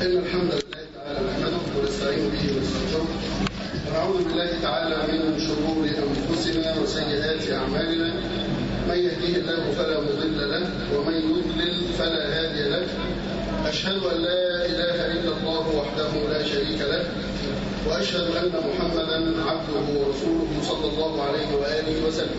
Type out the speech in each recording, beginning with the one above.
إن الحمد لله تعالى نحمده ونستعين به ونستغفره ونعوذ بالله تعالى من شرور أنفسنا وسيئات أعمالنا من يهديه الله فلا مضل له ومن يضلل فلا هادي له أشهد أن لا إله إلا الله وحده لا شريك له وأشهد أن محمدا عبده ورسوله صلى الله عليه وآله وسلم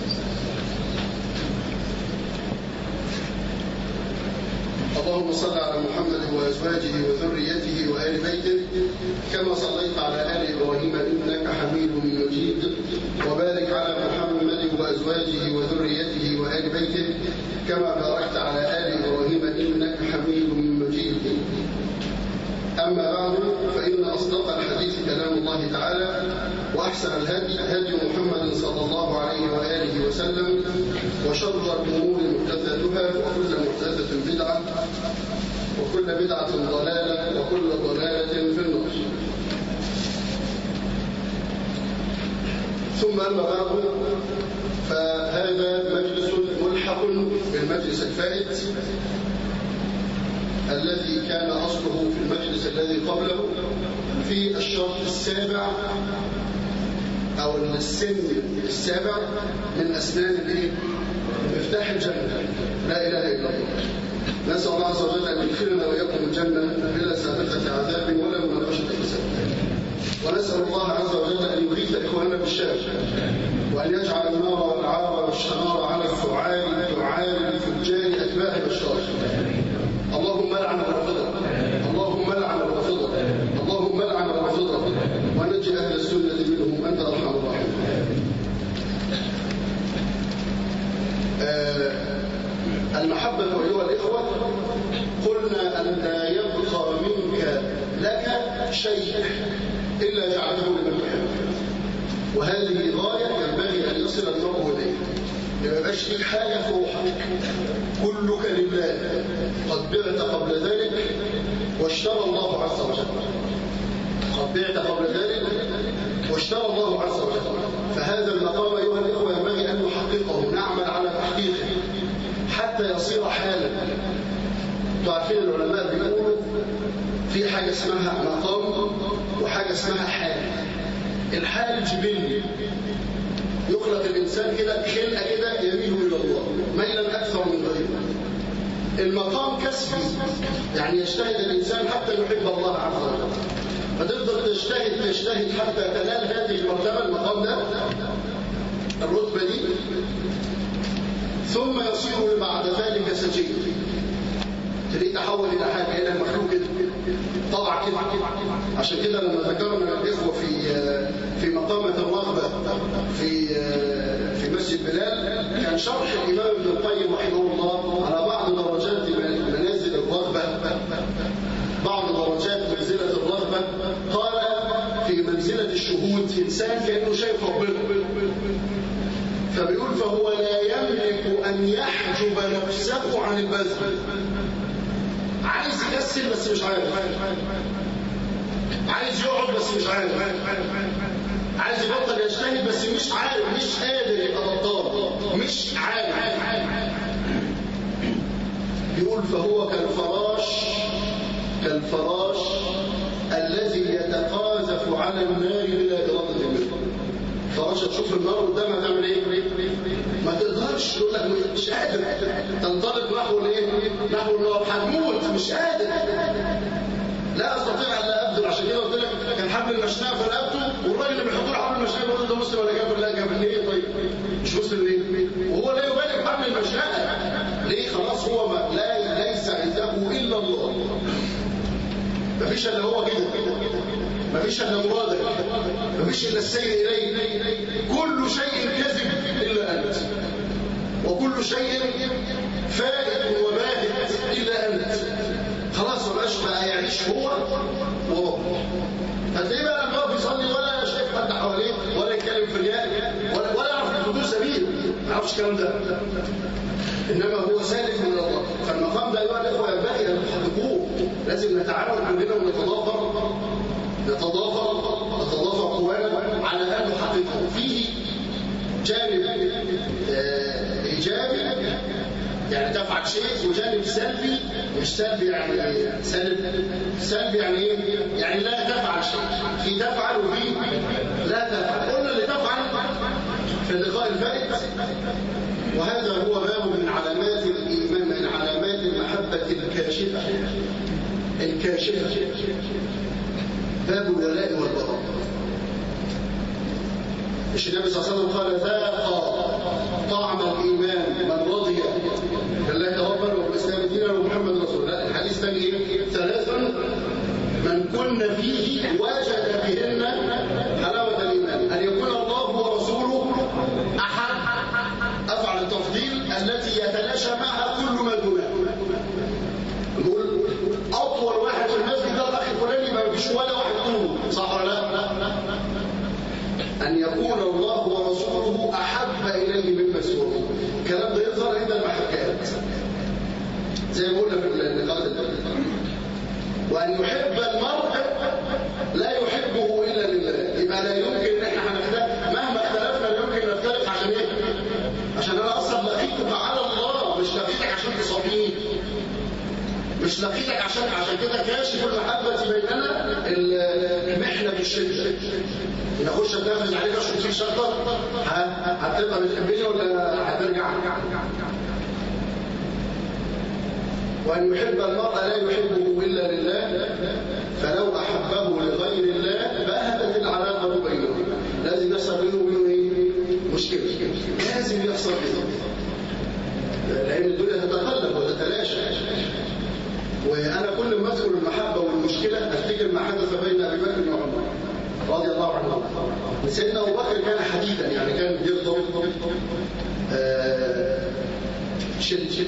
اللهم صل على محمد وازواجه وذريته وال بيته كما صليت على ال ابراهيم انك حميد مجيد وبارك على محمد وازواجه وذريته وال بيته كما باركت على ال ابراهيم انك حميد مجيد أما بعد فإن أصدق الحديث كلام الله تعالى وأحسن الهدي هدي محمد صلى الله عليه وآله وسلم وشر الأمور محدثاتها وكل محدثة بدعة وكل بدعة ضلالة وكل ضلالة في النار ثم أما بعد فهذا مجلس ملحق بالمجلس الفائت الذي كان أصله في المجلس الذي قبله في الشرط السابع أو السن السابع من أسنان الإيه؟ مفتاح الجنة لا إله إلا الله نسأل الله عز وجل أن يدخلنا وإياكم الجنة بلا سابقة عذاب ولا مناقشة حساب ونسأل الله عز وجل أن يغيث إخواننا بالشام وأن يجعل النار والعار والشنار على الفعال الدعاء الفجار أتباع الأشرار اللهم لعن الرافضة اللهم لعن الرافضة اللهم لعن الرافضة ونجي أهل السنة منهم أنت أرحم الراحمين آه المحبة أيها الإخوة قلنا أن لا يبقى منك لك شيء إلا جعله لمن تحب وهذه غاية ينبغي أن يصل المرء إليها ما يبقاش ليك حاجة في روحك كلك لله قد بعت قبل ذلك واشترى الله عز وجل قد بعت قبل ذلك واشترى الله عز وجل فهذا المقام أيها الإخوة ينبغي أن نحققه نعمل على تحقيقه حتى يصير حالا تعرفين العلماء بيقولوا في حاجة اسمها مقام وحاجة اسمها حال الحال جبلي يخلق الإنسان كده خلقة كده يميل إلى الله ميلا أكثر من غيره المقام كسبي يعني يجتهد الإنسان حتى يحب الله عز وجل فتفضل تجتهد تجتهد حتى تنال هذه المرتبة المقام ده الرتبة دي ثم يصير بعد ذلك سجين تلاقيه تحول إلى حاجة إلى المخلوق كده طبعا كده عشان كده لما ذكرنا الإخوة في في مقامة الرغبة في في مسجد بلال كان شرح الإمام ابن القيم رحمه الله على بعض درجات منازل الرغبة بعض درجات منزلة الرغبة قال في منزلة الشهود إنسان كأنه شايف ربنا فبيقول فهو لا يملك أن يحجب نفسه عن البذل عايز يكسل بس مش عارف عايز يقعد بس مش عارف عايز يبطل يجتهد بس مش عارف مش قادر يبقى بطال مش عارف يقول فهو كالفراش كالفراش الذي يتقاذف على النار بلا إرادة منه فراشة تشوف النار قدامها تعمل ايه ما تقدرش تقول لك مش قادر تنطلق نحو الايه نحو النار هتموت مش قادر لا استطيع ان لا ابذل عشان كده قلت لك كان حبل المشنقه في رقبته والراجل اللي بيحط له حبل المشنقه بيقول ده مسلم ولا كافر لا كافر ليه طيب مش مسلم ليه وهو لا يبالغ حبل المشنقه ليه خلاص هو ما لا ليس عنده الا الله مفيش الا هو كده مفيش الا مرادك مفيش الا السير اليه كل شيء كذب الا انت وكل شيء فائت وباهت الا انت خلاص ما بقاش بقى يعيش هو وربه هتلاقيه بقى لما يقف يصلي ولا شايف حد حواليه ولا يتكلم في الرياء ولا ولا يعرف الحدود سبيل ما يعرفش الكلام ده انما هو سالك من الله فالمقام ده ايها الاخوه ينبغي ان تحققوه لازم نتعاون كلنا ونتضافر نتضافر نتضافر قوانا على ان نحققه فيه جانب ايجابي يعني تفعل شيء وجانب سلبي مش سلبي يعني سلب سلبي يعني ايه يعني لا تفعل شيء في تفعل وفي لا تفعل قلنا اللي تفعل في اللقاء الفائت وهذا هو باب من علامات الايمان من علامات المحبه الكاشفه الكاشفه باب الولاء والبراء مش النبي صلى الله عليه وسلم قال ذاق طعم الايمان من رضي بالله ربا وبالاسلام دينا ومحمد رسول الله الحديث ثاني ايه ثلاث من كن فيه وجد بهن حلاوه الايمان ان يكون الله ورسوله احد افعل التفضيل التي يتلاشى معها كل ما دونها نقول اطول واحد في المسجد ده الاخ الفلاني ما فيش ولا واحد طوله صح ولا لا أن يكون الله ورسوله أحب إليه مما سواه الكلام ده يظهر عند المحكات زي ما قلنا في اللقاء ده وأن يحب المرء لا يحبه إلا لله يبقى لا يمكن إن إحنا هنختلف مهما اختلفنا لا يمكن نختلف عشان إيه؟ عشان أنا أصلا لقيتك على الله مش لقيتك عشان تصابيني مش لقيتك عشان عشان كده كاشف المحبة بيننا المحنة بالشدة إن أخش أتنفذ عليك أشرب فيك شرطة هتبقى بتحبني ولا هترجع؟ وأن يحب المرء لا يحبه إلا لله فلو أحبه لغير الله بهتت العلاقة بينهم لازم يحصل بينه وبينه إيه؟ مشكلة لازم يحصل بينهم لأن الدنيا تتقلب وتتلاشى وانا كل ما اذكر المحبه والمشكله افتكر ما حدث بين ابي بكر وعمر رضي الله عنهما سيدنا ابو بكر كان حديدا يعني كان بيغضب شد شد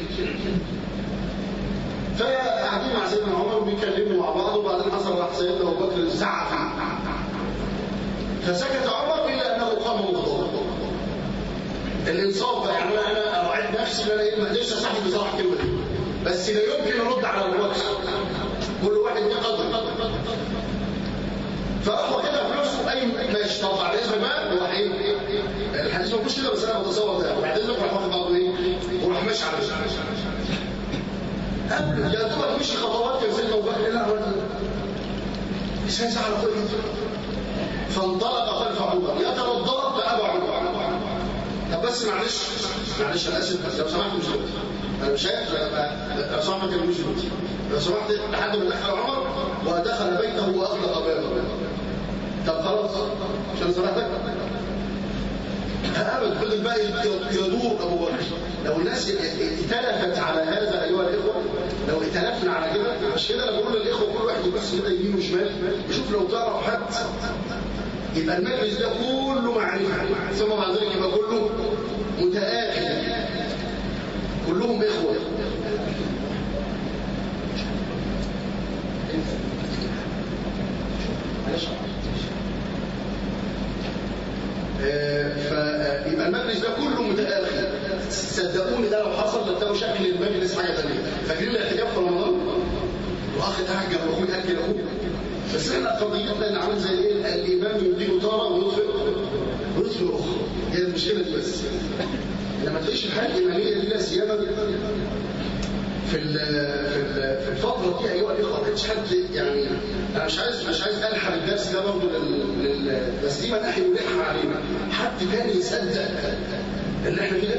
فقاعدين مع سيدنا عمر وبيكلموا مع بعض وبعدين حصل راح سيدنا ابو بكر زعق فسكت عمر الا انه قام مغضبا الانصاف يعني انا انا اوعد نفسي ان انا ايه ما اقدرش اصاحب بصراحه الكلمه دي بس لا يمكن ارد على ابو بكر كل واحد ليه قدر فراحوا كده فلوسه اي ماشي طب بعد اذنك بقى وراح ايه الحديث ما فيهوش كده بس انا بتصور ده بعد اذنك راح واخد بعضه ايه وراح ماشي على قبل يا دوبك مشي خطوات كان سيدنا ابو بكر لا مش هيزعل اخويا فانطلق خلف عمر يترضى بابا عمر طب بس معلش معلش انا اسف لو سمحت مش دلوقتي انا مش شايف لو سمحت ما تكلمنيش دلوقتي لو سمحت لحد ما دخل عمر ودخل بيته واغلق بابه طب خلاص عشان سمحتك ابدا فضل بقى يدور ابو بكر لو الناس ائتلفت على هذا ايها الاخوه لو ائتلفنا على كده مش كده انا بقول للاخوه كل واحد يبص كده يمين وشمال يشوف لو تعرف حد يبقى المجلس ده كله معرفه ثم بعد ذلك يبقى كله متآخي كلهم اخوه فيبقى المجلس ده كله متآخي صدقوني ده لو حصل لتلاقوا شكل المجلس حاجه ثانيه فاكرين الاعتكاف في رمضان واخ قاعد جنب اخوه ياكل اخوه بس احنا قضيتنا ان عامل زي ايه الامام يديله طاره ويطفئ ويطفئ اخرى هي المشكله دي بس لما تلاقيش الحاله الايمانيه دي لا سيما في ال في ال في الفتره دي ايها الاخوه ما كانش حد يعني انا مش عايز مش عايز الحق الدرس ده برضه لل بس دي مناحي ملحه علينا حد تاني يصدق ان احنا كده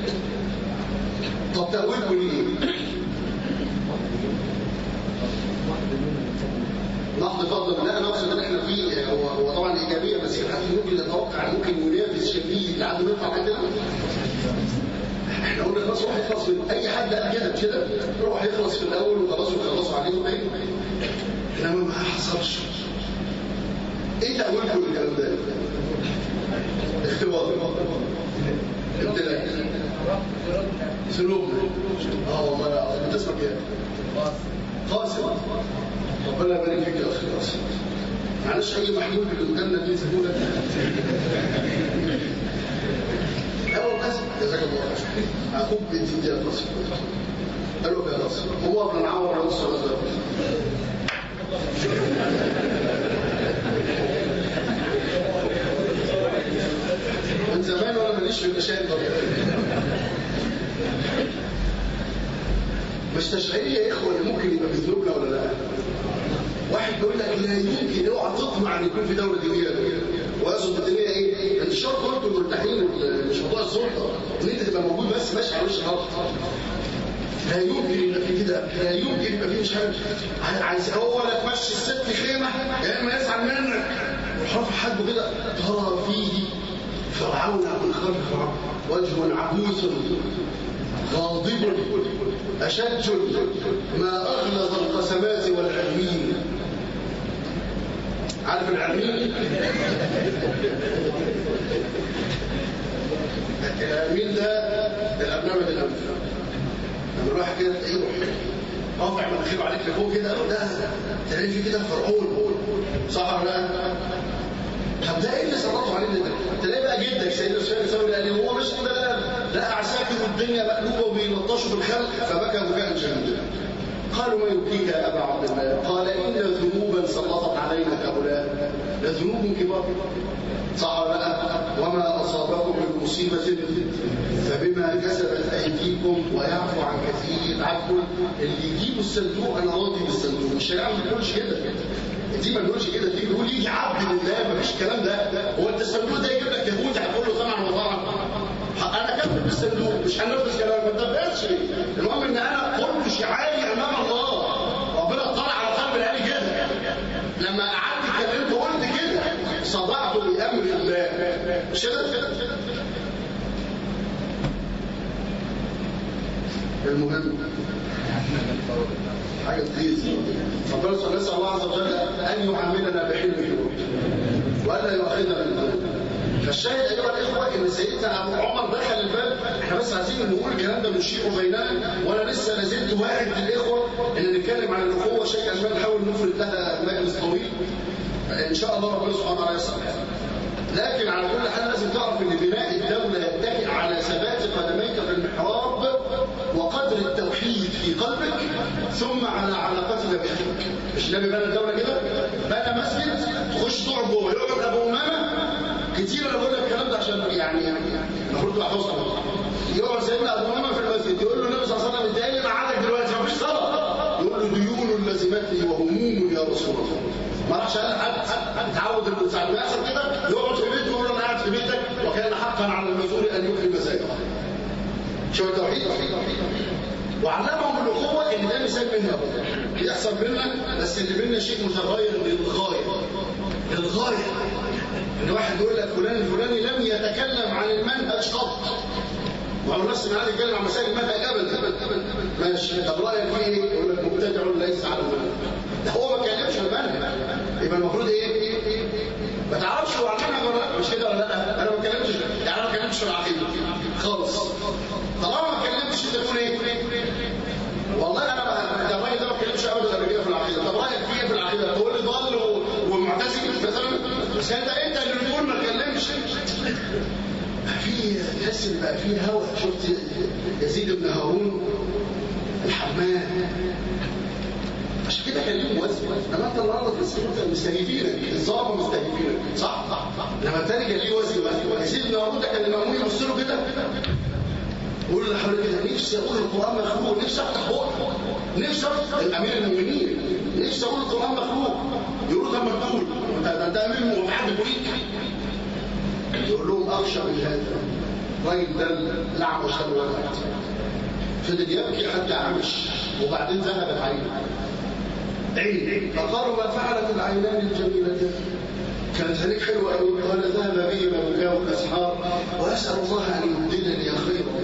طب تأويلكم ليه؟ نقد فضل لا انا اقصد ان احنا في هو هو طبعا ايجابيه بس في حد ممكن يتوقع ممكن ينافس شديد لحد ما يطلع عندنا احنا قلنا خلاص روح يخلص من اي حد قال كده كده روح يخلص في الاول وخلاص ويخلصوا عليه وبعدين انما ما حصلش ايه تأويلكم للكلام ده؟ اختبار ابتلاء سلوك اه والله العظيم انت اسمك ايه؟ قاسم ربنا يبارك فيك يا اخي قاسم معلش اي محمود اللي قدامنا دي سهوله ايوه قاسم جزاك الله خير اخوك بنت يا قاسم قالوا يا قاسم هو ابن معور على نص الازرق من زمان وانا ماليش في المشاهد طبيعي مستشعرين يا اخوه اللي ممكن يبقى في ذنوبنا ولا لا واحد بيقول لك لا يمكن اوعى تطمع ان يكون في دوله دينيه ويقصد بالدينيه ايه؟ انتشار كنتم مرتاحين مش موضوع السلطه ان انت تبقى موجود بس ماشي على وش الارض لا يمكن يبقى في كده لا يمكن يبقى في مش عارف عايز هو لا تمشي الست خيمه يا اما يزعل منك وحرف حد كده ترى فيه فرعون من خلف فرعون وجه عبوس غاضب أشج ما أغلظ القسمات والعلمين عارف العلمين؟ العلمين ده الأبنمة الأنف لما الواحد كده تلاقيه رافع مناخيره عليك لفوق كده ده تلاقيه في كده فرعون صح ولا لا؟ طب ده ايه اللي سلطوا عليه ده؟ تلاقي بقى جدك سيدنا سفيان الثوري قال هو مش كده لا لا عساكر الدنيا مقلوبه وبيلطشوا في الخلق فبكى بكاء شديدا. قالوا ما يبكيك يا ابا عبد الله؟ قال ان ذنوبا سلطت علينا هؤلاء لذنوب كبار. صح ولا لا؟ وما اصابكم من مصيبه فبما كسبت ايديكم ويعفو عن كثير عفوا اللي يجيبوا الصندوق انا راضي بالصندوق الشريعه ما بتقولش كده دي ما بنقولش كده دي بيقول يجي عبد لله مفيش الكلام ده هو انت الصندوق ده يجيب لك يهودي هتقول له طبعا وطبعا انا كمل بالصندوق مش هنفذ كلام ما تنفذش المهم ان انا كل شعاري امام الله ربنا اطلع على قلب العالي كده لما قعدت اتكلمت وقلت كده صدعت بامر الله مش كده المهم حاجة تغيظ فبرضه نسأل الله عز وجل أن يعاملنا بحلمه وألا يؤاخذنا بالذنوب فالشاهد أيها الإخوة إن سيدنا أبو عمر دخل الباب إحنا بس عايزين نقول الكلام ده نشيعه بيننا وأنا لسه لازلت واحد من الإخوة إن نتكلم عن الأخوة شيئا ما نحاول نفرد لها مجلس طويل إن شاء الله ربنا سبحانه وتعالى يسر لكن على كل حال لازم تعرف ان بناء الدولة يتكئ على ثبات قدميك في المحراب وقدر التوحيد في قلبك ثم على علاقتك بأخيك مش النبي بنى الدولة كده بنى مسجد تخش تقعد جوه يقعد ابو امامه كتير انا بقول لك الكلام ده عشان يعني يعني المفروض تبقى حفظ يقعد سيدنا ابو امامه في المسجد يقول له النبي صلى الله عليه وسلم انت ايه اللي قعدك دلوقتي مفيش صلاه يقول له ديون لزمتني وهموم يا رسول الله ما راحش قال حد اتعود ان ساعه ما يحصل كده يقعد في بيته ويقول انا قاعد في بيتك وكان حقا على المسؤول ان يخرج مساجد شو التوحيد وعلمهم الاخوه ان ده مثال منا يحصل بينا بس اللي بينا شيء متغير للغايه للغايه ان واحد يقول لك فلان الفلاني لم يتكلم عن المنهج قط وهو نفس ما عايز يتكلم عن مسائل المنهج ابدا ماشي طب رايك في ايه؟ يقول لك مبتدع ليس على المنهج ده هو ما اتكلمش عن المنهج يبقى المفروض ايه؟ ما تعرفش هو عن ولا لا مش كده ولا لا؟ انا ما اتكلمتش يعني انا ما اتكلمتش في العقيده خالص طالما ما اتكلمتش انت تقول ايه؟ والله انا ما ده الراجل ده ما اتكلمش ابدا قبل كده في العقيده طب رايك في ايه في العقيده؟ تقول لي ضال ومعتزل مثلا بس انت انت اللي بتقول ما اتكلمش في تحس ان بقى في هوى شفت يزيد بن هارون الحمام عشان كده كان ليهم وزن لما انت النهارده تحس انت مستهيفينك الظالم مستهيفينك صح؟ لما الثاني كان ليه وزن يزيد بن هارون ده كان المأمون يبص له كده يقول له حضرتك كده نفسي اقول القران مخلوق نفسي افتح بقى نفسي افتح الامير المؤمنين نفسي اقول القران مخلوق يقولوا ده مكتوب ده ده امير المؤمنين حد بريك يقول لهم اخشى من هذا الراجل ده لعب وشال واحد فضل يبكي حتى عمش وبعدين ذهبت عينه عين فقالوا ما فعلت العينان الجميلتان كانت هذيك حلوه قوي قال ذهب بهما بكاء الاسحار واسال الله ان يبدلني خيرا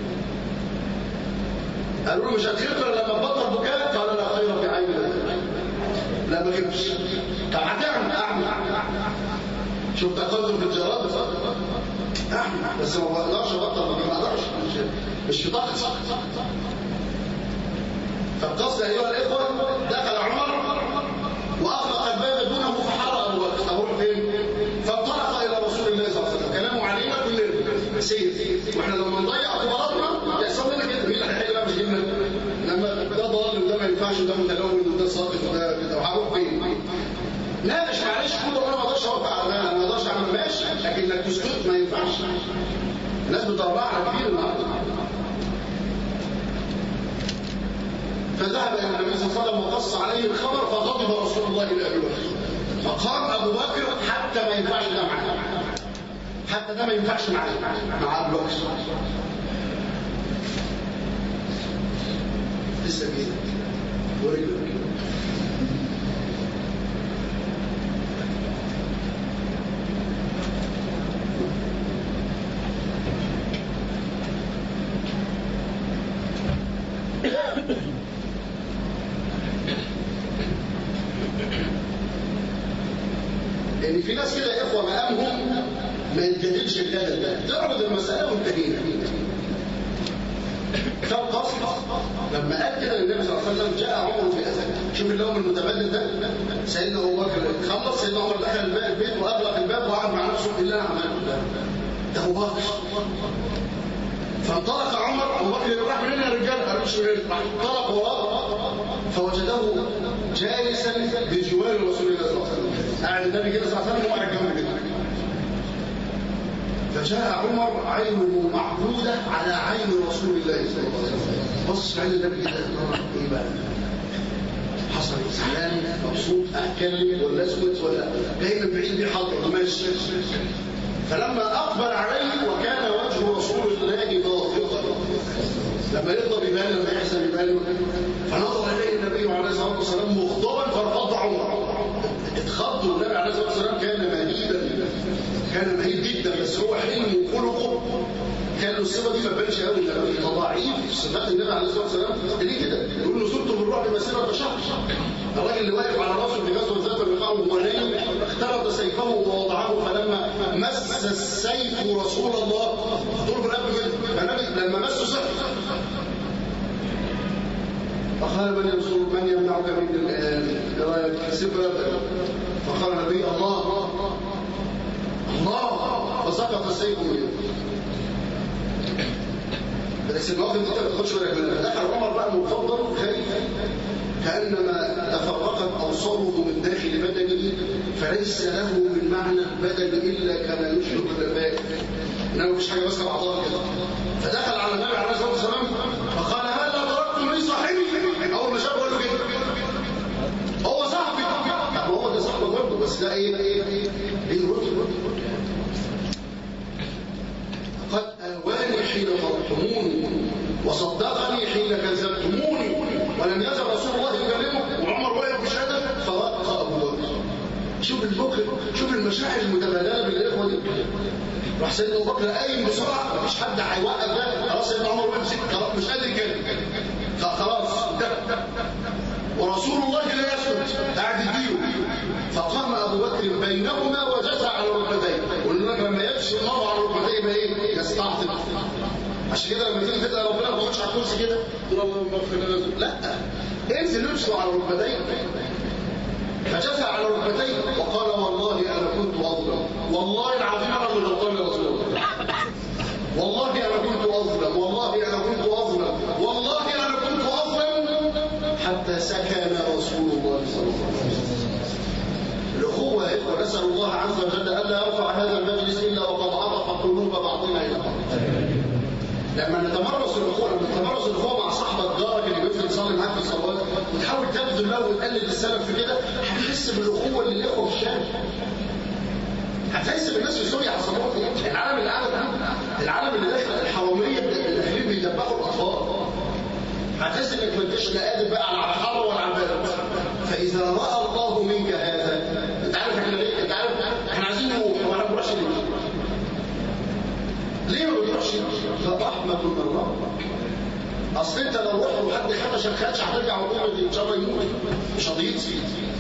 قالوا له مش هتخير لما تبطل بكاء قال لا خير في عيني لا ما خيرش طب هتعمل اعمل شوف تقدم في الجراد اعمل بس ما بقدرش ابطل ما بقدرش مش مش في طاقتي فالقصد ايها الاخوه دخل عمر واغلق الباب دونه فحرق ابو بكر اروح فين؟ فانطلق الى رسول الله صلى الله عليه وسلم كلامه علينا كلنا سير واحنا لما نضيع قدراتنا يحصل لنا كده مين اللي هيحل بقى مش جبنا لما ده ضال وده ما ينفعش وده متلون وده ساقط وده كده وهروح فين؟ ناقش معلش كل انا ما اقدرش اوقع انا ما اقدرش اعمل ماشي لكن انك تسكت ما ينفعش الناس بتطلع على كبير النهارده فذهب الى النبي صلى الله عليه وسلم وقص عليه الخبر فغضب رسول الله الى ابي بكر فقام ابو بكر حتى ما ينفعش ده معاه حتى ده ما ينفعش معاه مع ابو بكر لسه كده ورجله لان في ناس كده يا اخوه مقامهم ما ينجدلش الجدل ده تعرض المساله وانتهينا كم قصد لما قال كده للنبي صلى الله عليه وسلم جاء عمر في اثر شوف اللوم المتبادل ده سيدنا ابو بكر خلص سيدنا عمر دخل البيت واغلق الباب وقعد مع نفسه بالله انا عملت ده ده ابو بكر فانطلق عمر ابو بكر راح منين يا رجال قالوا مش منين راح انطلق وراه فوجده جالسا بجوار رسول الله صلى الله عليه وسلم قاعد النبي كده صلى الله عليه وسلم وقاعد جنبه كده فجاء عمر عينه معبودة على عين رسول الله صلى الله عليه وسلم بص عين النبي كده ايه بقى حصل زعلان مبسوط اتكلم ولا اسكت ولا جاي من بعيد بيحضر ماشي فلما اقبل عليه وكان وجه رسول الله ضاغطا لما يغضب يبان لما يحزن يبان فنظر اليه النبي عليه الصلاه والسلام مغضبا فارتض عمر اتخض النبي عليه الصلاه والسلام كان مهيبا كان مهيب جدا بس هو حلمه وخلقه كان له الصفه دي ما بانش قوي تضاعيف صفات النبي عليه الصلاه والسلام ليه كده؟ يقول له صرت بالرعب مسيره شهر الراجل اللي واقف على راسه في غزوه ذات الرقاع وهو نايم اخترط سيفه ووضعه فلما مس السيف رسول الله ضرب الرقبه كده فالنبي لما مسه سيف فقال من يرسل من يمنعك من السفر فقال النبي الله الله فسقط السيف منه بس المواقف دي انت ما تاخدش بالك منها دخل عمر بقى مفضل خايف كانما تفرقت اوصاله من داخل بدنه فليس له من معنى البدن الا كما يشرب النبات انما مفيش حاجه ماسكه بعضها كده فدخل على النبي عليه الصلاه والسلام فقال هلا تركتم لي صاحبي اول ما شافه قال له كده هو صاحبي طب هو ده صاحبه برضه بس ده ايه ايه ايه ايه قد آواني حين فرحتموني وصدقني حين كذبتموني ولم يزل رسول الله يكلمه وعمر واقف بشهاده فوقع ابو بكر شوف البكر شوف المشاعر المتبادله بين الاخوه دي راح سيدنا ابو بكر قايم بسرعه مفيش حد هيوقف ده خلاص سيدنا عمر وقف خلاص مش قادر يتكلم خلاص ورسول الله لا يسكت قاعد يديله فقام ابو بكر بينهما وجثى على ركبتيه قلنا لك لما يمشي المرء على ركبتيه يبقى ايه يستعطف عشان كده لما تيجي تدعي ربنا ما تقعدش على الكرسي كده تقول اللهم اغفر لنا لا انزل امشي على ركبتيه فجثى على ركبتيه وقال والله انا كنت اظلم والله العظيم انا اللي غلطان يا رسول الله والله انا كنت اظلم والله انا كنت اظلم والله انا كنت اظلم حتى سكن رسول الله صلى الله عليه وسلم الأخوة ونسأل الله عز وجل ألا يرفع هذا المجلس إلا وقد عرف قلوب بعضنا إلى بعض لما نتمرس الأخوة لما نتمرس الأخوة مع صاحبك جارك اللي بيفضل يصلي معاك في الصلوات وتحاول تبذل له وتقلد السلف في كده هتحس بالأخوة اللي الإخوة في الشارع هتحس بالناس في سوريا حصلوا العالم العالم العالم اللي داخل الحرامية الأهلين بيدبحوا الأطفال هتحس انك ما انتش لا قادر بقى على الحر ولا على البلد فاذا راى الله منك هذا انت عارف احنا ليه انت عارف احنا عايزين نروح وما نروحش ليه ليه ما بنروحش فرحمه من ربك اصل انت لو رحت وحد خدشك خدش هترجع وتقول ان شاء الله يموت مش هتيجي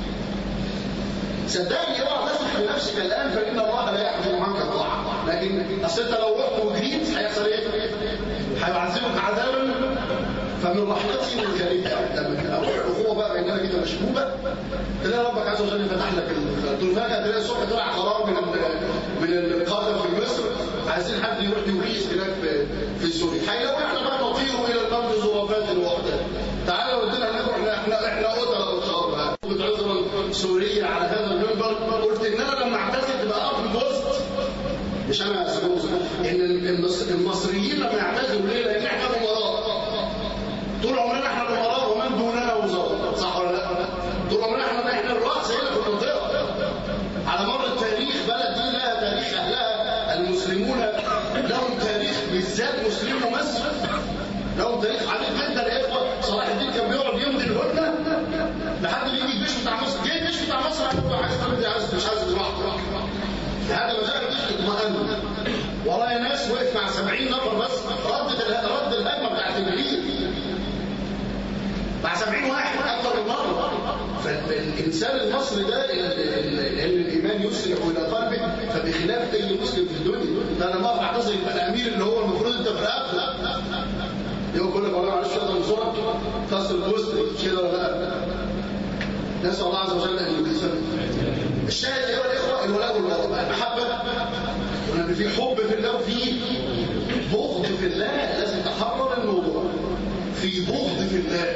صدقني اوعى تسمح لنفسك الان فان الله لا يحجب عنك الطاعه لكن اصل انت لو رحت وجريت هيحصل ايه؟ هيعذبك عذابا فمن رحمته من ذلك لما اروح الاخوه بقى بانها كده مشبوبه تلاقي ربك عز وجل فتح لك دول فجاه تلاقي الصبح طلع قرار من من القاده في مصر عايزين حد يروح يغيث هناك في في سوريا هيلاقوا احنا بقى نطير الى الارض زرافات الوحده تعالى ودينا هناك احنا احنا احنا قتله ان شاء الله عذرا سوريه على هذا المنبر قلت ان انا لما اعتزل تبقى اب بوست مش انا ان المصريين لما يعتزلوا ليه؟ لان احنا امراء طول عمرنا احنا الامراء ومن دون التاريخ عديد جدا يا اخوه صلاح الدين كان بيقعد يمضي الهدنه لحد ما يجي الجيش بتاع مصر جه الجيش بتاع مصر قال عايز تمضي عايز مش عايز تروح هذا ما زال الجيش اطمئن ورايا ناس وقف مع 70 نفر بس ردت رد الهجمه بتاعت الجيش مع 70 واحد اكثر من مره فالانسان المصري ده لان الايمان يسرع الى قلبه فبخلاف اي مسلم في الدنيا فانا ما بعتذر يبقى الامير اللي هو المفروض انت في رقبته يوم كل والله معلش اقدر بسرعه كسر الوسط مش كده ولا لا نسال الله عز وجل ان يكسبنا الشاهد ايها الاخوه الولاء والبراء المحبه وان في حب في الله وفي بغض في الله لازم تحرر الموضوع في بغض في الله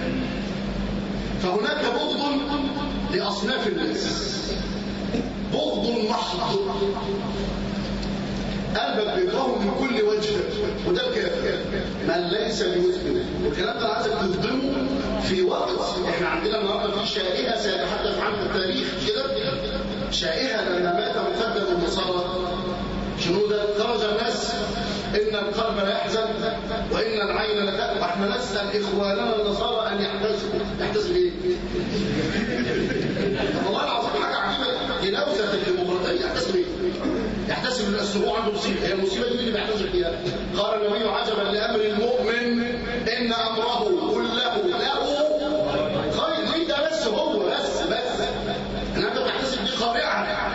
فهناك بغض لأصناف الناس بغض محض قلبك بيكرهه من كل وجه وده الكافر من ليس بمسلم والكلام ده عايزك تهضمه في وقت احنا عندنا النهارده في شائعه سيتحدث عنها التاريخ كده شائعه لما مات مقدم النصارى شنو ده خرج الناس إن القلب لا يحزن وإن العين لا تأبى احنا نسأل إخواننا النصارى أن يحتسبوا يحتسب إيه؟ والله العظيم حاجة عجيبة جنوزة الديمقراطية يحتسب إيه؟ يحتسب السبوع عنده مصيبة هي المصيبة دي اللي بيحتسب فيها قال النبي عجبا لأمر المؤمن إن أمره كله له خير دي ده بس هو بس بس إن أنت بتحتسب دي خارعة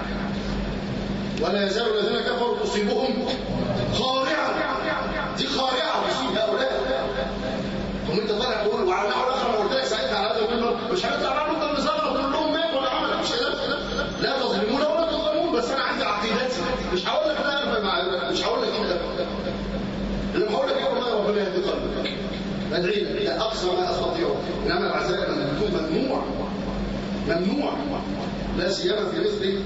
ولا يزال الذين كفروا تصيبهم خارعة دي خارعة تصيب هؤلاء هم انت طالع تقول وعلى نحو الاخر قلت لك ساعتها على هذا المنبر مش هنطلع بقى نفضل نزغر ونقول لهم مات ولا عمل مش كده لا تظلمون ولا تظلمون بس انا عندي عقيدتي مش هقول لك لا مع مش هقول لك كده اللي بقول لك والله ربنا يهدي قلبك ادعي لك ده اقصى ما استطيعه انما العزاء ممنوع ممنوع لا سيما في مثل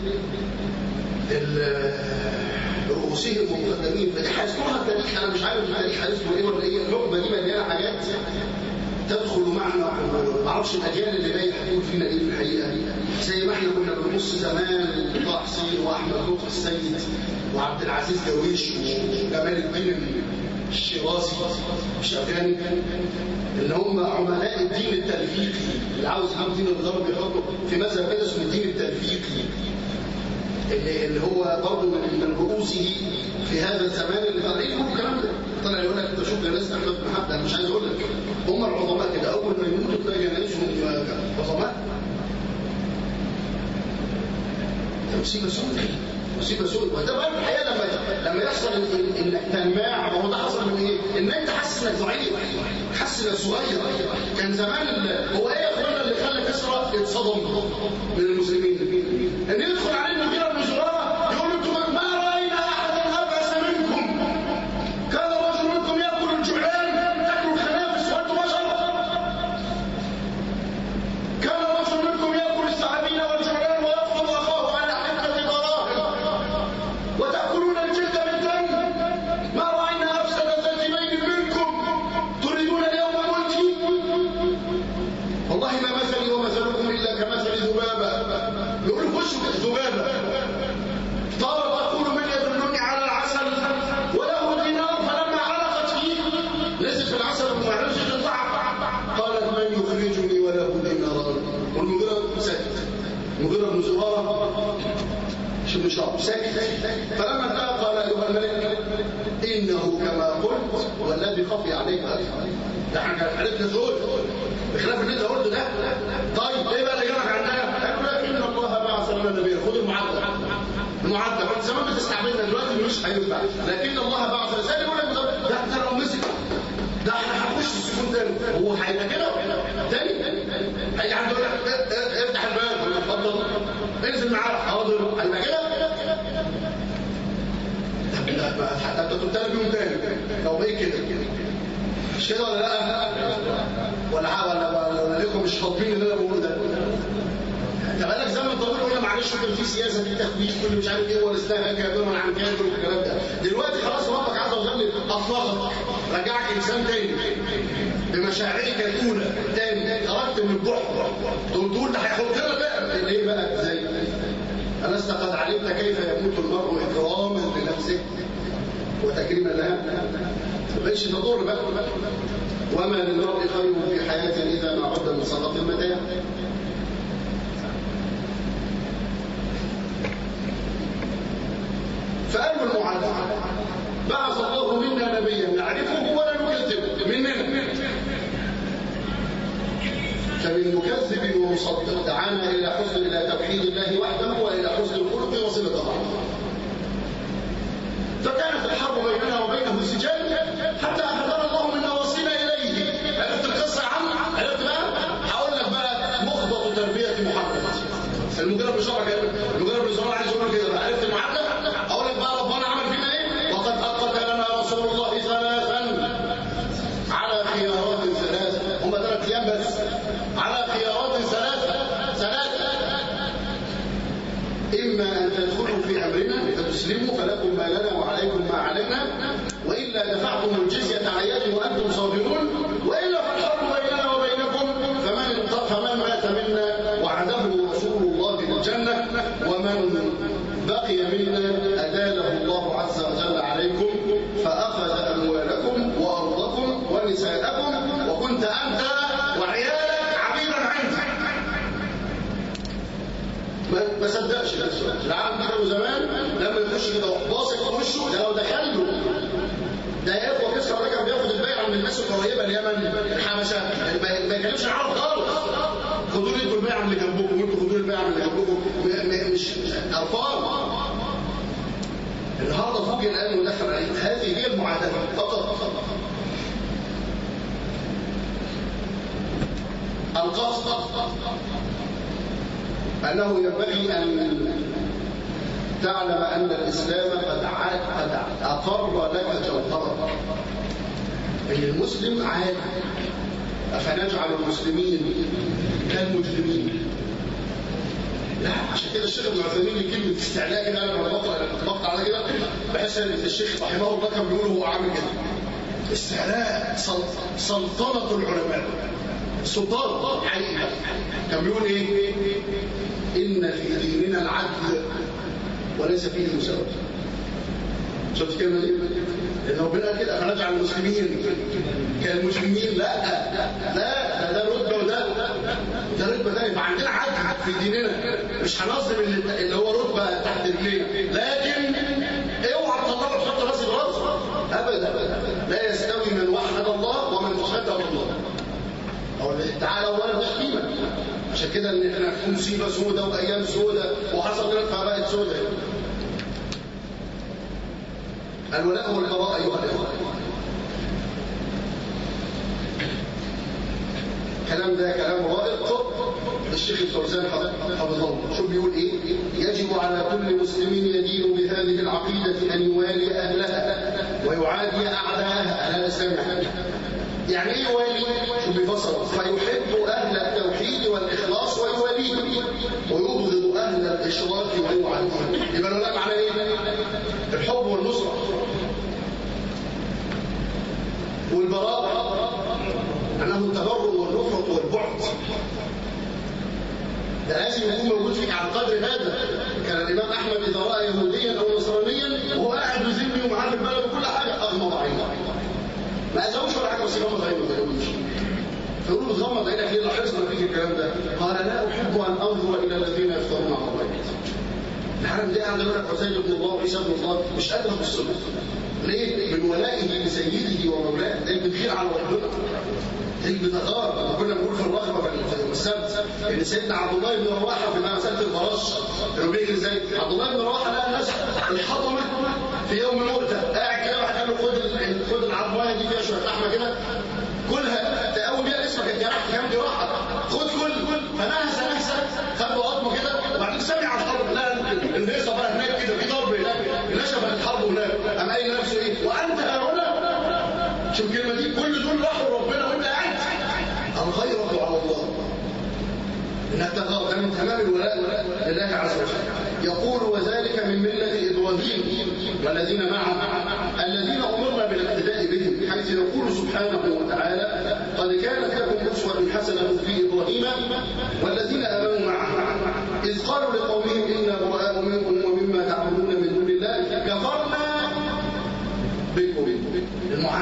رؤوسهم ومقدمين فحسبوها التاريخ انا مش عارف التاريخ حسبه ايه ولا ايه الحقبه دي مليانه حاجات تدخل معنا ما اعرفش الاجيال اللي جايه هتقول فينا ايه في الحقيقه زي ما احنا كنا بنبص زمان طه حسين واحمد لطفي السيد وعبد العزيز درويش وجمال الدين الشيرازي الشافعي اللي هم عملاء الدين التلفيقي اللي عاوز يجيب دين الغرب يحطه في مذهب كده اسمه الدين التلفيقي اللي, اللي هو برضه من من رؤوسه في هذا الزمان اللي طالعين يقولوا الكلام ده طلع يقول لك انت شوف جنازه احمد بن حمد انا مش عايز اقول لك هم العظماء كده اول ما يموتوا تلاقي جنازتهم عظماء مصيبه سوداء مصيبه سوداء وده بقى الحقيقه لما لما يحصل انك تنماع ما هو ده حصل من ايه؟ ان انت حاسس انك ضعيف حاسس انك صغير كان زمان هو ايه يا اخوانا اللي خلى كسرى يتصدم من المسلمين ان يدخل عليه المغيره بن زراره يقول انتم ما راينا احدا ابأس منكم كان رجل منكم ياكل الجعلان تاكل الخنافس وانتم بشر كان رجل منكم ياكل الثعابين والجعلان ويقبض اخاه على حته دراهم وتاكلون الجلد بالدم ما راينا افسد ذاتين منكم تريدون اليوم ملكي والله ما مثلي ومثلكم الا كمثل ذبابه يقول خشوا ذبابه طارت تقول من يدلني على العسل وله دينار فلما علقت فيه نزل في العسل وما عرفش يقطعها قالت من يخرجني وله ديناران والمغيرة سكت المغيرة بن زرارة شو بن شعب سكت فلما انتهى قال ايها الملك انه كما قلت والذي خفي عليك ده احنا عرفنا زول بخلاف اللي انت قلته ده طيب ايه بقى اللي جابك عندنا؟ قال ان الله بعث لنا نبيا خد المعدل المعدل انت زمان بتستعملنا دلوقتي مش هينفع لكن الله بعث رساله يقول لك ده انت لو مسك ده احنا هنخش السجون تاني هو هيبقى كده تاني هيجي عنده يقول لك افتح الباب اتفضل انزل معاه حاضر هيبقى كده حتى انت تبتلى بيهم تاني لو بقيت كده مش كده ولا لا ولا ولا ولا لكم مش فاضيين اللي انا بقوله ده انت بقالك زمن طويل قلنا معلش كان في سياسه في تخويف كل مش عارف ايه ولا اسمها كابر عن كابر والكلام ده دلوقتي خلاص ربك عز وجل اطلقك رجعك انسان تاني بمشاعرك الاولى تاني خرجت من البحر تقول تقول ده هيحطنا بقى ليه بقى ازاي؟ ألست قد علمت كيف يموت المرء إكراما لنفسه وتكريما لها ما بقتش تضر بقى وما للمرء خير في حياته اذا ما عد من سقط المتاع فقالوا المعلم بعث الله منا نبيا نعرفه ولا نكذبه مننا فمن مكذب ومصدق دعانا الى حسن الى توحيد الله وحده والى حسن الخلق وصله الرحمه فكانت الحرب بيننا وبينه سجال حتى اخذنا الله من نواصينا اليه عرفت القصه يا عم عرفت بقى هقول لك بقى مخبط تربيه محمد المجرد مش المجرد مش عايز يقول كده عرفت المعادله اقول لك بقى ربنا عمل فينا ايه وقد اقت لنا رسول الله ثلاثا على خيارات ثلاثه هم ثلاث ايام بس على خيارات ثلاثه ثلاثه اما ان تدخلوا في امرنا فتسلموا فلكم ما لنا وعليكم ما علينا والا دفعتم الجزيه عن يد وانتم صابرون والا فالحرب بيننا وبينكم فمن فمن مات منا وعده رسول الله بالجنه ومن بقي منا أداله الله عز وجل عليكم فأخذ أموالكم وأرضكم ونساءكم وكنت أنت وعيالك عبيدا عنده ما صدقش ده السؤال العالم كانوا زمان لما يخش كده باصق في وشه ده لو دخل له ده يا اخوه كسرى ده كان بياخد البيعه من الناس القريبه اليمن الحبشه ما يكلمش العرب خالص خدوا لي انتوا البيعه من اللي جنبكم وانتوا خدوا لي البيعه من اللي جنبكم مش ارقام النهارده فوجئ الان ودخل عليه هذه هي المعادله فقط القصد انه ينبغي ان تعلم ان الاسلام قد قد اقر لك جوهرا ان المسلم عادي افنجعل المسلمين كالمجرمين لا عشان كده الشيخ ابن عثيمين ليه كلمه استعلاء كده انا لما بقرا بقرا على كده بحس ان الشيخ رحمه الله كان بيقول هو عامل كده استعلاء سلطنه العلماء سلطان حقيقي كان بيقول ايه ان في ديننا العدل وليس فيه المساواه شفت الكلمه دي لان ربنا قال كده فنجعل المسلمين كالمجرمين لا لا ده ده رتبه وده ده رتبه ثانيه فعندنا عدل في ديننا مش هنظلم اللي, اللي هو رتبه تحت رجلينا لكن اوعى تطلع تحط راسي براس ابدا لا يستوي من وحد الله ومن تشدد الله او تعالى ولا تحكيمك عشان كده ان احنا في مصيبه سوداء وايام سوداء وحصل كده فبقت سوداء الولاء والبراء ايها الاخوه الكلام ده كلام رائق الشيخ الفوزان حفظه الله شو بيقول ايه يجب على كل مسلم يدين بهذه العقيده ان يوالي اهلها ويعادي اعداءها اهل الاسلام يعني ايه يوالي شو بيفسر فيحب اهل التوحيد والاخلاص ويواليهم ويبغض اهل الاشراك ويعاديهم يبقى الولاء معناه ايه الحب والنصره والبراءه انه التبرؤ والنفرة والبعد ده لازم يكون موجود فيك على القدر هذا كان الامام احمد اذا راى يهوديا او نصرانيا وهو قاعد يذمي ومعاه في البلد وكل حاجه اغمض عينه ما اذاهوش ولا حاجه بس يغمض عينه ما يقولوش فيقولوا بتغمض عينك ليه لاحظنا فيك الكلام ده قال لا احب ان انظر الى الذين يفترون على الله الحرم ده قاعد يقول لك عزيز بن الله وعيسى بن الله مش قادر ابص له ليه؟ من ولائه لسيده ومولاه ده بتغير على ربنا البتغار كنا بنقول في الرغبه في السبت ان سيدنا عبد الله بن رواحه في مساله الفراش كانوا بيجري ازاي؟ عبد الله بن رواحه لقى الناس الحطمه في يوم مؤتة قاعد كده واحد قال له خد خد العضمايه دي فيها شويه لحمه كده كلها تقوي بيها اسمك الجراح كام جراحه خد كل فنهس نهسه خد له قطمه كده وبعدين سمع الحرب لا الهيصه بقى هناك كده في ضرب هناك نشفت الحرب هناك قام قايل نفسه ايه؟ وانت هنا شوف الكلمه دي كل دول راحوا ربنا وانت قاعد الغيرة على الله انك تغار من تمام الولاء لله عز وجل يقول وذلك من ملة إبراهيم والذين معه الذين أمرنا بالاقتداء بهم حيث يقول سبحانه وتعالى قد كانت لكم أسوة حسنة في إبراهيم والذين آمنوا معه إذ قالوا لقومهم إنا براء منكم ومما تعبدون من دون الله كفرنا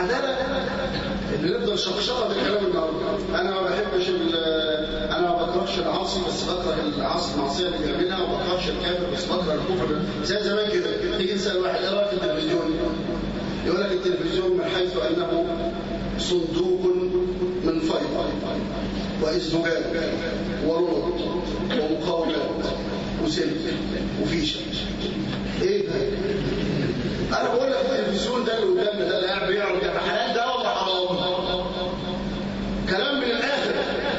العدالة اللي نفضل شخشقة بالكلام النهارده أنا ما بحبش أنا ما بكرهش العاصي بس بكره العاصي المعصية اللي بيعملها وما بكرهش الكافر بس بكره الكفر زي زمان كده تيجي تسأل واحد إيه رأيك في التلفزيون؟ يقول لك التلفزيون من حيث أنه صندوق من فيض وإزدجاج ورود ومقاولات وسلك وفيشة ايه ده؟ انا بقول لك التلفزيون ده اللي قدامنا ده اللي قاعد بيعرض ده حلال ده ولا حرام؟ كلام من الاخر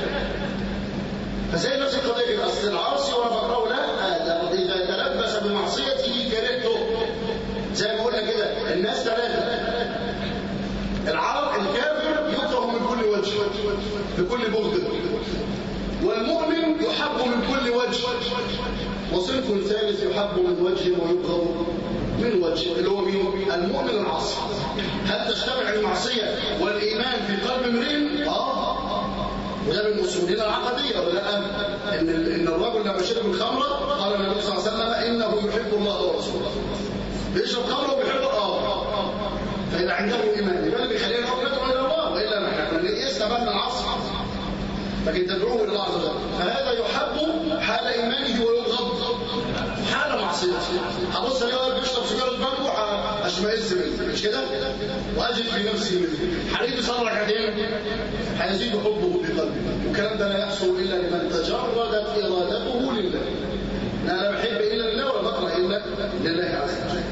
فزي نفس القضيه كده اصل العاصي وانا بقراه لا ده اذا تلبس بمعصيته كرهته زي ما قلنا كده الناس ثلاثه العرب الكافر يكره من كل وجه بكل بغض والمؤمن يحب من كل وجه وصنف ثالث يحب من وجه ويبغض من وجه اللي هو مين المؤمن العاصي هل تجتمع المعصيه والايمان في قلب امرئ اه وده من اصولنا العقديه ولا لا ان ان الرجل لما شرب الخمره قال النبي صلى الله عليه وسلم انه يحب الله ورسوله بيشرب خمره وبيحب اه فاذا عنده ايمان يبقى اللي بيخلينا نقول ندعو الى الله والا احنا يئسنا بقى من العصر لكن تدعوه الى الله عز وجل فهذا يحب حال ايمانه ويبغض حال معصيته هبص الاقي بيشرب سيجاره بانجو اشمئز منه مش كده واجد في نفسي منه هلاقيه بيصلي ركعتين هيزيد حبه في قلبي والكلام ده لا يحصل الا لمن تجردت ارادته لله لا انا بحب الا لله ولا بكره الا لله عز وجل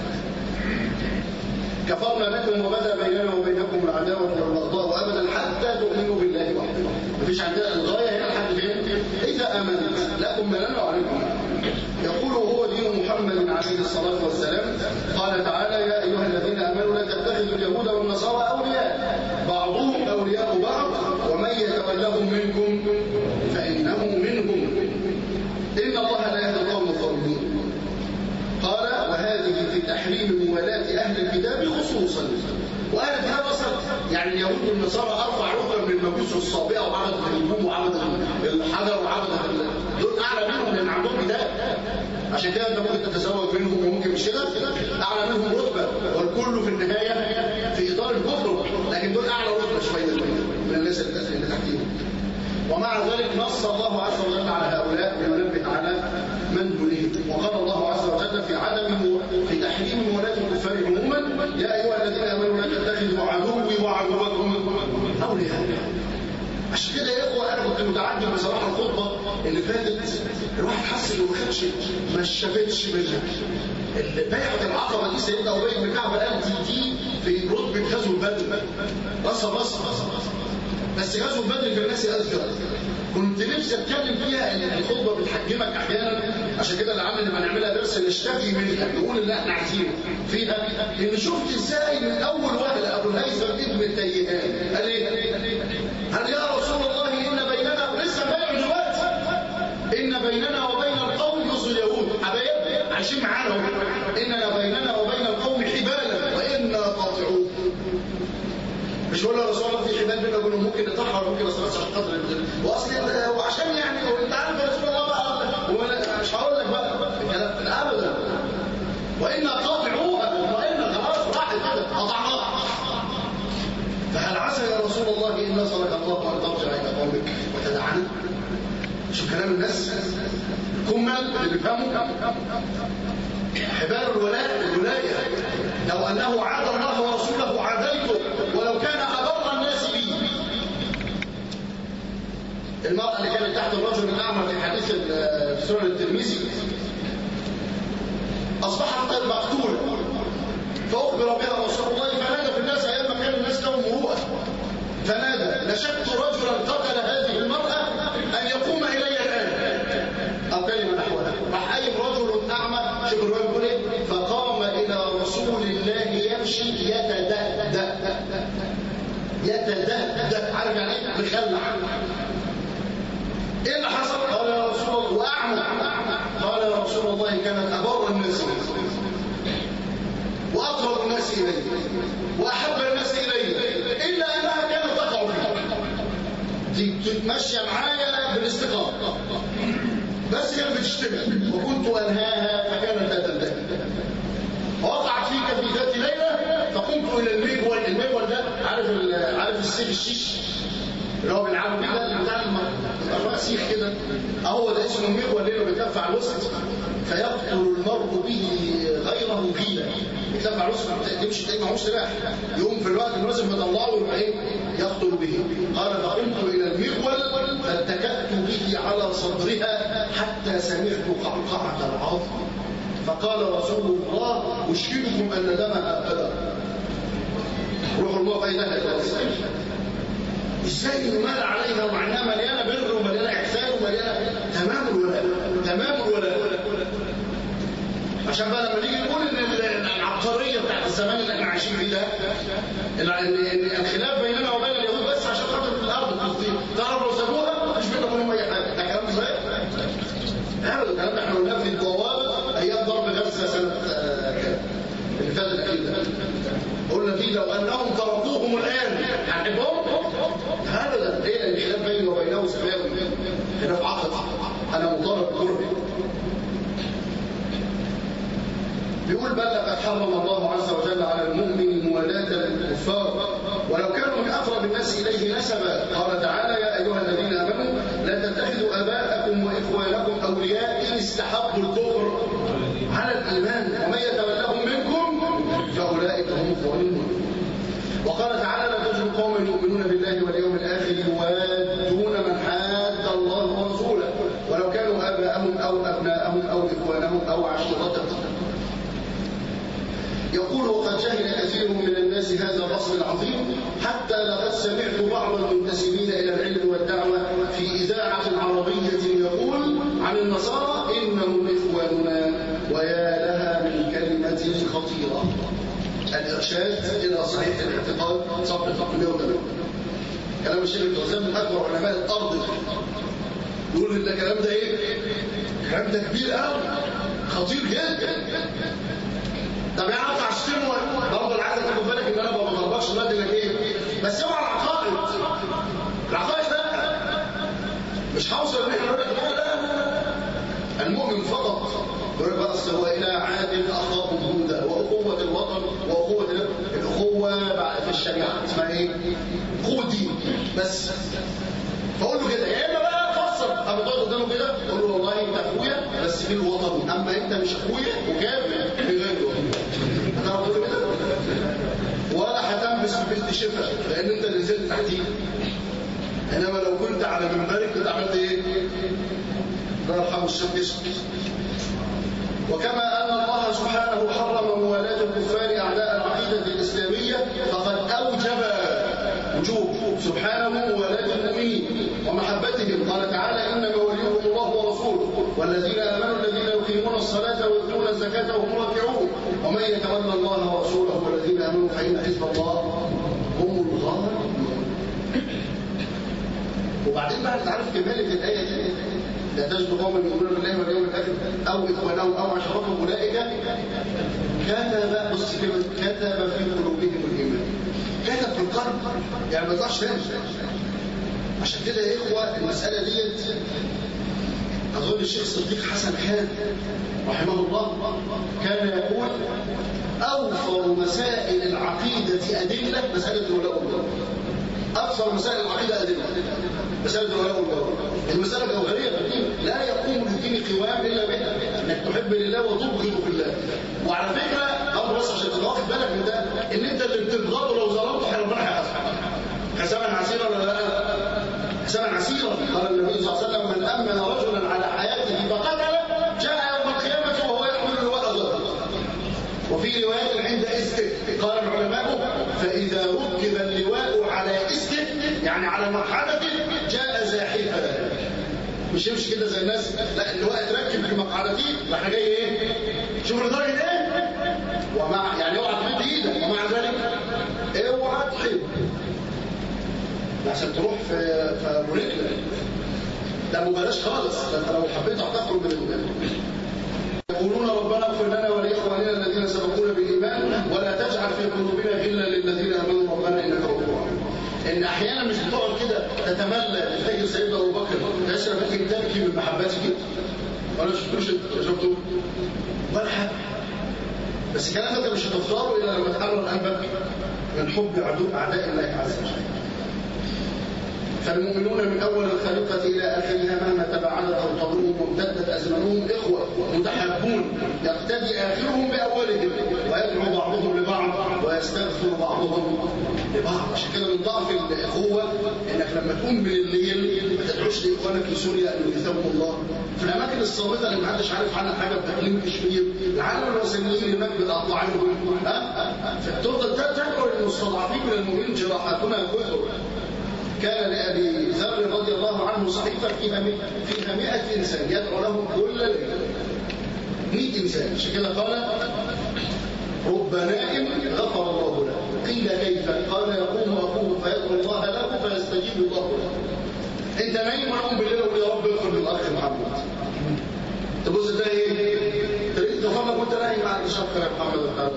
كفرنا بكم وبدا بيننا وبينكم العداوه والبغضاء ابدا حتى تؤمنوا بالله وحده مفيش عندنا الغايه هنا لحد فين اذا امنت لكم مننا وعليكم يقول هو دين محمد عليه الصلاه والسلام قال تعالى يا ايها الذين امنوا لا تتخذوا اليهود والنصارى اولياء بعضهم اولياء بعض ومن يتولهم منكم فانه منهم ان الله لا يهدي القوم الظالمين قال وهذه في تحريم موالاة أهل الكتاب خصوصا وأهل الكتاب أصلا يعني اليهود والنصارى أرفع عقلا من المجوس الصابئة وعبد النجوم وعبد الحجر وعبد دول أعلى منهم لأن عندهم كتاب عشان كده أنت ممكن تتزوج منهم وممكن مش كده أعلى منهم رتبة والكل في النهاية في إطار الكفر لكن دول أعلى رتبة شوية من الناس اللي تحتيهم ومع ذلك نص الله عز وجل على هؤلاء لينبه على من دونهم وقال الله عز وجل في عدم في تحريم ولاة الكفار عموما يا ايها الذين امنوا لا تتخذوا عدوي وعدوكم اولياء عشان كده يا اخوه انا كنت متعجب بصراحه الخطبه اللي فاتت الواحد حس انه ما خدش ما شافتش منها بيعه العقبه دي سيدنا ابي بن كعب قال دي دي في رتبه غزو بدر رص رص بس غزو بدر في الناس اذكر كنت نفسي اتكلم فيها ان الخطبه بتحجمك احيانا عشان كده لعل لما نعملها درس نشتكي منها نقول اللي احنا عايزينه فيها ان شفت ازاي من اول وهله ابو الهيثم ابن التيهان قال ايه؟ هل يا رسول الله ان بيننا لسه بايع دلوقتي ان بيننا وبين القوم نص اليهود حبايبنا عايشين معانا اننا بيننا وبين القوم حبالا وانا قاطعون مش بقول يا رسول الله في حبال بيننا وبينهم ممكن نطهر ممكن بس بس عشان خاطر واصل وعشان يعني انت عارف يا رسول الله بقى مش هقول لك بقى الكلام ابدا وان قاطعوها وان خلاص راحت كده قطعناها فهل عسى يا رسول الله ان نصرك الله ان ترجع الى قومك وتدعنا شوف كلام الناس كمل اللي بيفهموا حبال الولاء الولايه لو انه عاد الله ورسوله عاديته ولو كان أبر الناس بي المرأة اللي كانت تحت الرجل الأعمى في حديث في سنن الترمذي أصبحت مقتولة فأخبر بها رسول الله فنادى في الناس أيام ما كان الناس لهم مروءة فنادى نشدت رجلا قتل هذه المرأة أن يقوم إلي الآن أو كلمة نحوها راح قايم رجل أعمى شوف الرواية بيقول إيه فقام إلى رسول الله يمشي يتدهدأ يتدهدأ عارف يعني ايه مخلع ايه اللي حصل قال يا رسول الله واعمى قال يا رسول الله كانت ابر الناس واقرب الناس الي واحب الناس الي الا انها كانت تقع بي تتمشى معايا بالاستقامه بس كانت بتشتمل وكنت انهاها فكانت لا تنتهي وقعت فيك في ذات ليله فقمت الى المجول المجول ده عارف عارف السيف الشيش اللي هو بيلعبوا بيه ده بتاع بيبقى سيخ كده اهو ده اسمه المجول لانه بيتلف على الوسط فيقتل المرء به غيره غيلا يتلف على الوسط تمشي تلاقيه معهوش سلاح يقوم في الوقت المناسب مطلعه ويبقى ايه يقتل به قال فقمت الى المجول فاتكأت به على صدرها حتى سمعت قعقعة العظم فقال رسول الله أشهدكم أن دمها قدر روح الله في أيديها ازاي نمال عليها ومع انها مليانه بر ومليانه احسان ومليانه تمام الولاء تمام الولاء عشان بقى لما نيجي نقول ان العبقريه بتاعت الزمان اللي احنا عايشين فيه ده ان الخلاف بيننا وبين اليهود بس عشان خاطر الارض فلسطين تعرف لو سابوها مش بينهم وبينهم اي حاجه ده كلام صحيح هذا الكلام احنا قلناه في البوابه ايام ضرب غزه سنه اللي فاتت اكيد قلنا فيه لو انهم تركوهم الان هنحبهم ابدا ليه لان الخلاف بيني وبينه سماوي خلاف عقد انا مطالب بكره بيقول بل لقد حرم الله عز وجل على المؤمن موالاة الكفار ولو كانوا من أقرب الناس إليه نسبا قال تعالى يا أيها الذين آمنوا لا تتخذوا آباءكم وإخوانكم أولياء إن استحبوا الكفر على الإيمان ومن يتولهم منكم فأولئك هم الظالمون وقال تعالى لا تجد قوما يؤمنون بالله واليوم الآخر يوادون من حاد الله ورسوله ولو كانوا آباءهم أو أبناءهم أو إخوانهم أو عشيرتهم يقول وقد جهل كثير من الناس هذا الرسم العظيم حتى لقد سمعت بعض المنتسبين إلى العلم والدعوة في إذاعة عربية يقول عن النصارى إنهم إخواننا ويا لها من كلمة خطيرة الإرشاد إلى صحيح الاعتقاد صفحة 380 كلام الشيخ الجوزان من أكبر علماء الأرض يقول إن الكلام ده إيه؟ الكلام ده كبير قوي خطير جدا طب يا عم اشتمه برضه اللي عايزك تاخد بالك ان انا ما بضربكش دلوقتي انك ايه بس اوعى العقائد العقائد لا مش هوصل ان احنا نقول لك لا لا لا المؤمن فقط يقول بقى اصل هو الى عاد اخاكم هودا واخوه الوطن واخوه الاخوه في الشريعه اسمها ايه؟ اخوه الدين بس فقول له كده يا اما بقى فسر اما تقعد قدامه كده قول له والله انت اخويا بس في الوطن اما انت مش اخويا وكافر في غير الوطن هتعرف تقول كده؟ ولا هتنبس في بنت شفا لان انت اللي نزلت تحتيه انما لو كنت على منبرك كنت عملت ايه؟ الله يرحمه الشيخ يوسف وكما أن الله سبحانه حرم موالاة الكفار أعداء العقيدة الإسلامية فقد أوجب وجوب سبحانه موالاة المؤمنين ومحبتهم قال تعالى إنما وليهم الله ورسوله والذين آمنوا الذين يقيمون الصلاة ويؤتون الزكاة وهم راكعون ومن يتولى الله ورسوله والذين آمنوا فإن حزب الله هم الغالبون وبعدين بقى تعرف كمالة الآية دي لا تجد قوما يؤمنون بالله واليوم الاخر او اخوانهم او عشرتهم اولئك كتب بص كلمه كتب في قلوبهم الايمان كتب في القلب يعني ما يطلعش تاني عشان كده يا اخوه المساله ديت اظن الشيخ الصديق حسن خان رحمه الله كان يقول اوفر مسائل العقيده ادله مساله الولاء والبراء اكثر مسائل العقيده ادله مساله الولاء والبراء المساله الجوهريه في الدين لا يقوم للدين قوام الا بها انك تحب لله وتبغض في الله وعلى فكره امر بس عشان تبقى واخد بالك من ده ان انت اللي بتبغضه لو ظلمته ربنا هيحاسبك حسابا عسيرا ولا لا حسابا عسيرا قال النبي صلى الله عليه وسلم من امن رجلا على حياته فقتل جاء يوم القيامه وهو يحمل اللواء ضده وفي روايه عند استه قال العلماء فاذا ركب اللواء على استه يعني على مرحلته جاء زاحفا مش يمشي كده زي الناس لا اللواء اتركب في مقعدته راح جاي ايه شوف لدرجه ايه ومع يعني اوعى تمد ايدك ومع ذلك اوعى تحب عشان تروح في في ابو رجل ده مبلاش خالص ده انت لو حبيت هتخرج من المكان يقولون ربنا اغفر لنا ولاخواننا الذين سبقونا بالايمان ولا تجعل في قلوبنا غلا للذين امنوا ربنا انك رؤوف رحيم ان احيانا مش بتقعد كده تتملى تفتكر سيدنا ابو بكر تشرب ممكن تبكي من محبته كده ولا شفتوش شفتوا ولا حاجه بس الكلام ده انت مش هتختاره الا لما تحرر قلبك من حب عدو اعداء الله عز وجل فالمؤمنون من أول الخليقة إلى آخرها مهما تباعدت أوطانهم وامتدت أزمانهم إخوة متحابون يقتدي آخرهم بأولهم ويدعو بعضهم لبعض ويستغفر بعضهم لبعض عشان كده من ضعف الأخوة إنك لما تقوم من الليل ما تدعوش لإخوانك في سوريا أن يثبوا الله في الأماكن الصامتة اللي محدش عارف عنها حاجة في إقليم كشمير العالم الوثنيين هناك بتقطع عنهم ها فتفضل تدعو للمستضعفين من المؤمنين جراحاتنا كثر كان لأبي ذر رضي الله عنه صحيفة فيها فيها 100 إنسان يدعو لهم كل ليلة 100 إنسان عشان كده قال رب نائم غفر الله له قيل كيف قال يقوم أخوه فيدعو الله له فيستجيب الله له أنت نايم ونقوم بالليل وقول يا رب اغفر للأخ محمد تبص ده ايه؟ تريد تفرق وانت نايم بعد شكر يا محمد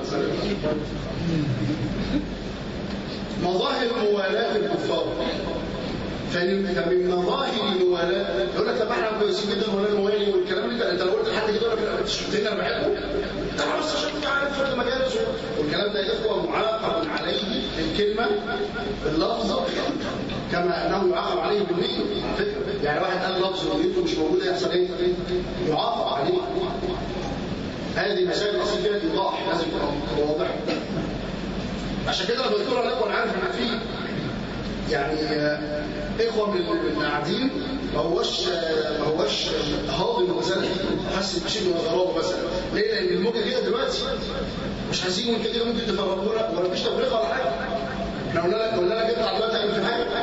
مظاهر موالاة الكفار فمن مظاهر الموالاة يقول لك طب احنا كويسين جدا ولا الموالي والكلام ده انت لو قلت لحد كده يقول لك انت شفتني انا بحبه انا بس عشان كنت عارف في المجالس والكلام ده يا اخوه معاقب عليه الكلمه باللفظ كما انه يعاقب عليه بالنيه على فكره يعني واحد قال لفظ ونيته مش موجوده يحصل ايه؟ يعاقب عليه هذه مسائل اصلا فيها ايضاح لازم تبقى واضح عشان كده انا بذكرها لك وانا عارف ان في يعني اخوه من اللي قاعدين ما هوش ما هوش هاضم المساله حاسس بشيء من الغرابه مثلا ليه؟ لان الموجه كده دلوقتي مش عايزين انت كده ممكن تفرقونا ولا مفيش تفرقه ولا حاجه احنا قلنا لك قلنا لك اطلع دلوقتي تعمل في حاجه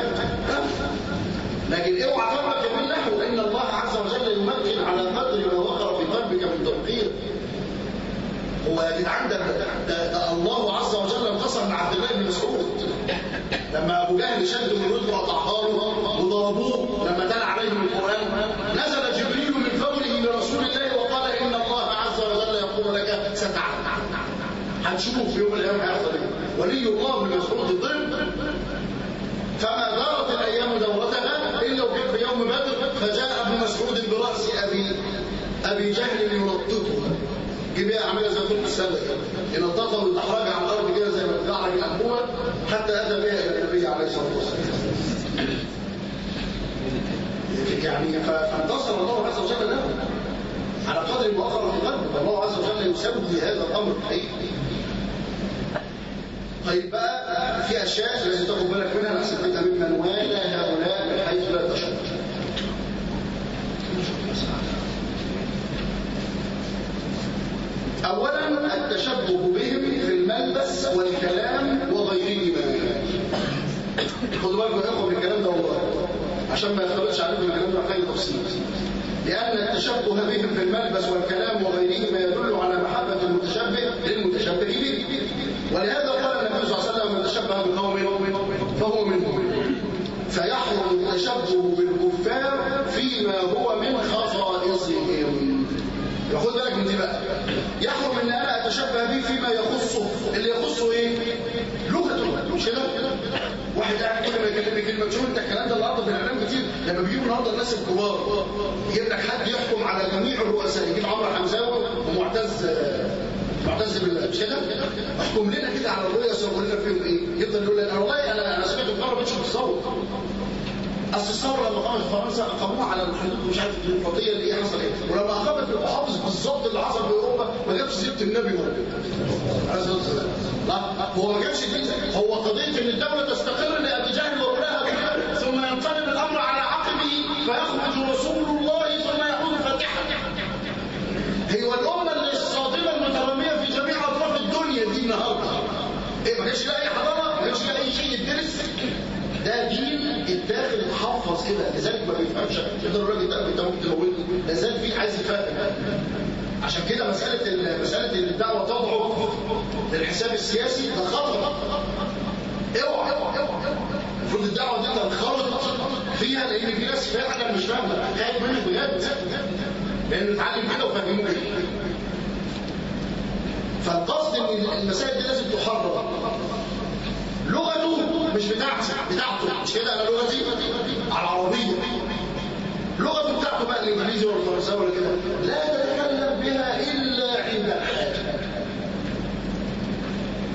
لكن اوعى تفرق يمين نحو ان الله عز وجل يمكن على قدر ما وقر في قلبك من توقير هو يا جدعان ده, ده الله عز وجل انتصر مع عبد الله بن مسعود لما ابو جهل شد من رجله وقطعها له وضربوه لما تلا عليهم القران نزل جبريل من فوره لرسول الله وقال ان الله عز وجل يقول لك ستعلم هنشوف في يوم من الايام هيحصل ايه ولي الله بن مسعود ضد فما دارت الايام دورتها الا وكان في يوم بدر فجاء ابن مسعود براس ابي ابي جهل ينطقه جبهه عامله زي طول السله ينططها ويدحرجها على الارض كده زي ما بتدحرج الانبوبه حتى اتى بها الى النبي عليه الصلاه والسلام. يعني فانتصر الله عز وجل له على قدر ما اخر في قلبه الله عز وجل يسوي هذا الامر حقيقي. طيب بقى في اشياء لازم تاخد بالك منها انا سميتها ممن والى هؤلاء من حيث لا تشعر. أولا التشبه بهم في الملبس والكلام وغيرهما خدوا بالكم يا اخوه من الكلام ده والله عشان ما يختلطش عليكم الكلام ده محتاج تفصيل لأن التشبه بهم في الملبس والكلام وغيرهما يدل على محبة المتشبه للمتشبه به ولهذا قال النبي صلى الله عليه وسلم من تشبه بقوم فهو منهم فيحرم التشبه بالكفار فيما هو من خصائصهم خد بالك من دي بقى يحرم ان انا اتشبه به فيما يخصه اللي يخصه ايه لغته مش كده واحد قاعد كل ما يكلمني كلمه شوف انت الكلام ده النهارده في الاعلام كتير لما بيجيبوا النهارده الناس الكبار يجيب لك حد يحكم على جميع الرؤساء يجيب عمرو حمزاوي ومعتز معتز بالله مش كده احكم لنا كده على الرؤساء وقول لنا فيهم ايه يفضل يقول لنا والله انا انا سمعت مره بتشوف الصوت اصل الثوره لما قامت في فرنسا اقاموها على الحدود مش عارف الديمقراطيه اللي ايه حصل ايه ولما اقامت في المحافظ بالظبط اللي حصل في اوروبا ما جابش سيره النبي برضه عليه الصلاه والسلام لا هو ما جابش دي هو قضيه ان الدوله تستقر لابي جهل وابنها ثم ينقلب الامر على عقبه فيخرج رسول الله ثم يعود فاتحا هي الامه الصادمه المتراميه في جميع اطراف الدنيا دي النهارده ايه ما كانش لاقي حضاره ما كانش لاقي شيء يدرس ده دين اتاخد اتحفظ كده لذلك ما بيفهمش كده الراجل ده انت ممكن تموته لازال في عايز يفهم عشان كده مساله مساله ان الدعوه تضعف للحساب السياسي ده خطر اوعى اوعى المفروض الدعوه دي تنخرط فيها لان في ناس فعلا مش فاهمه خايف منك بجد لانه اتعلم كده وفهموه كده فالقصد ان المسائل دي لازم تحرر لغته مش بتاعتي بتاعته مش كده انا لغتي على العربيه لغته بتاعته بقى الانجليزي ولا الفرنساوي ولا كده لا تتكلم بها الا عند الحاجه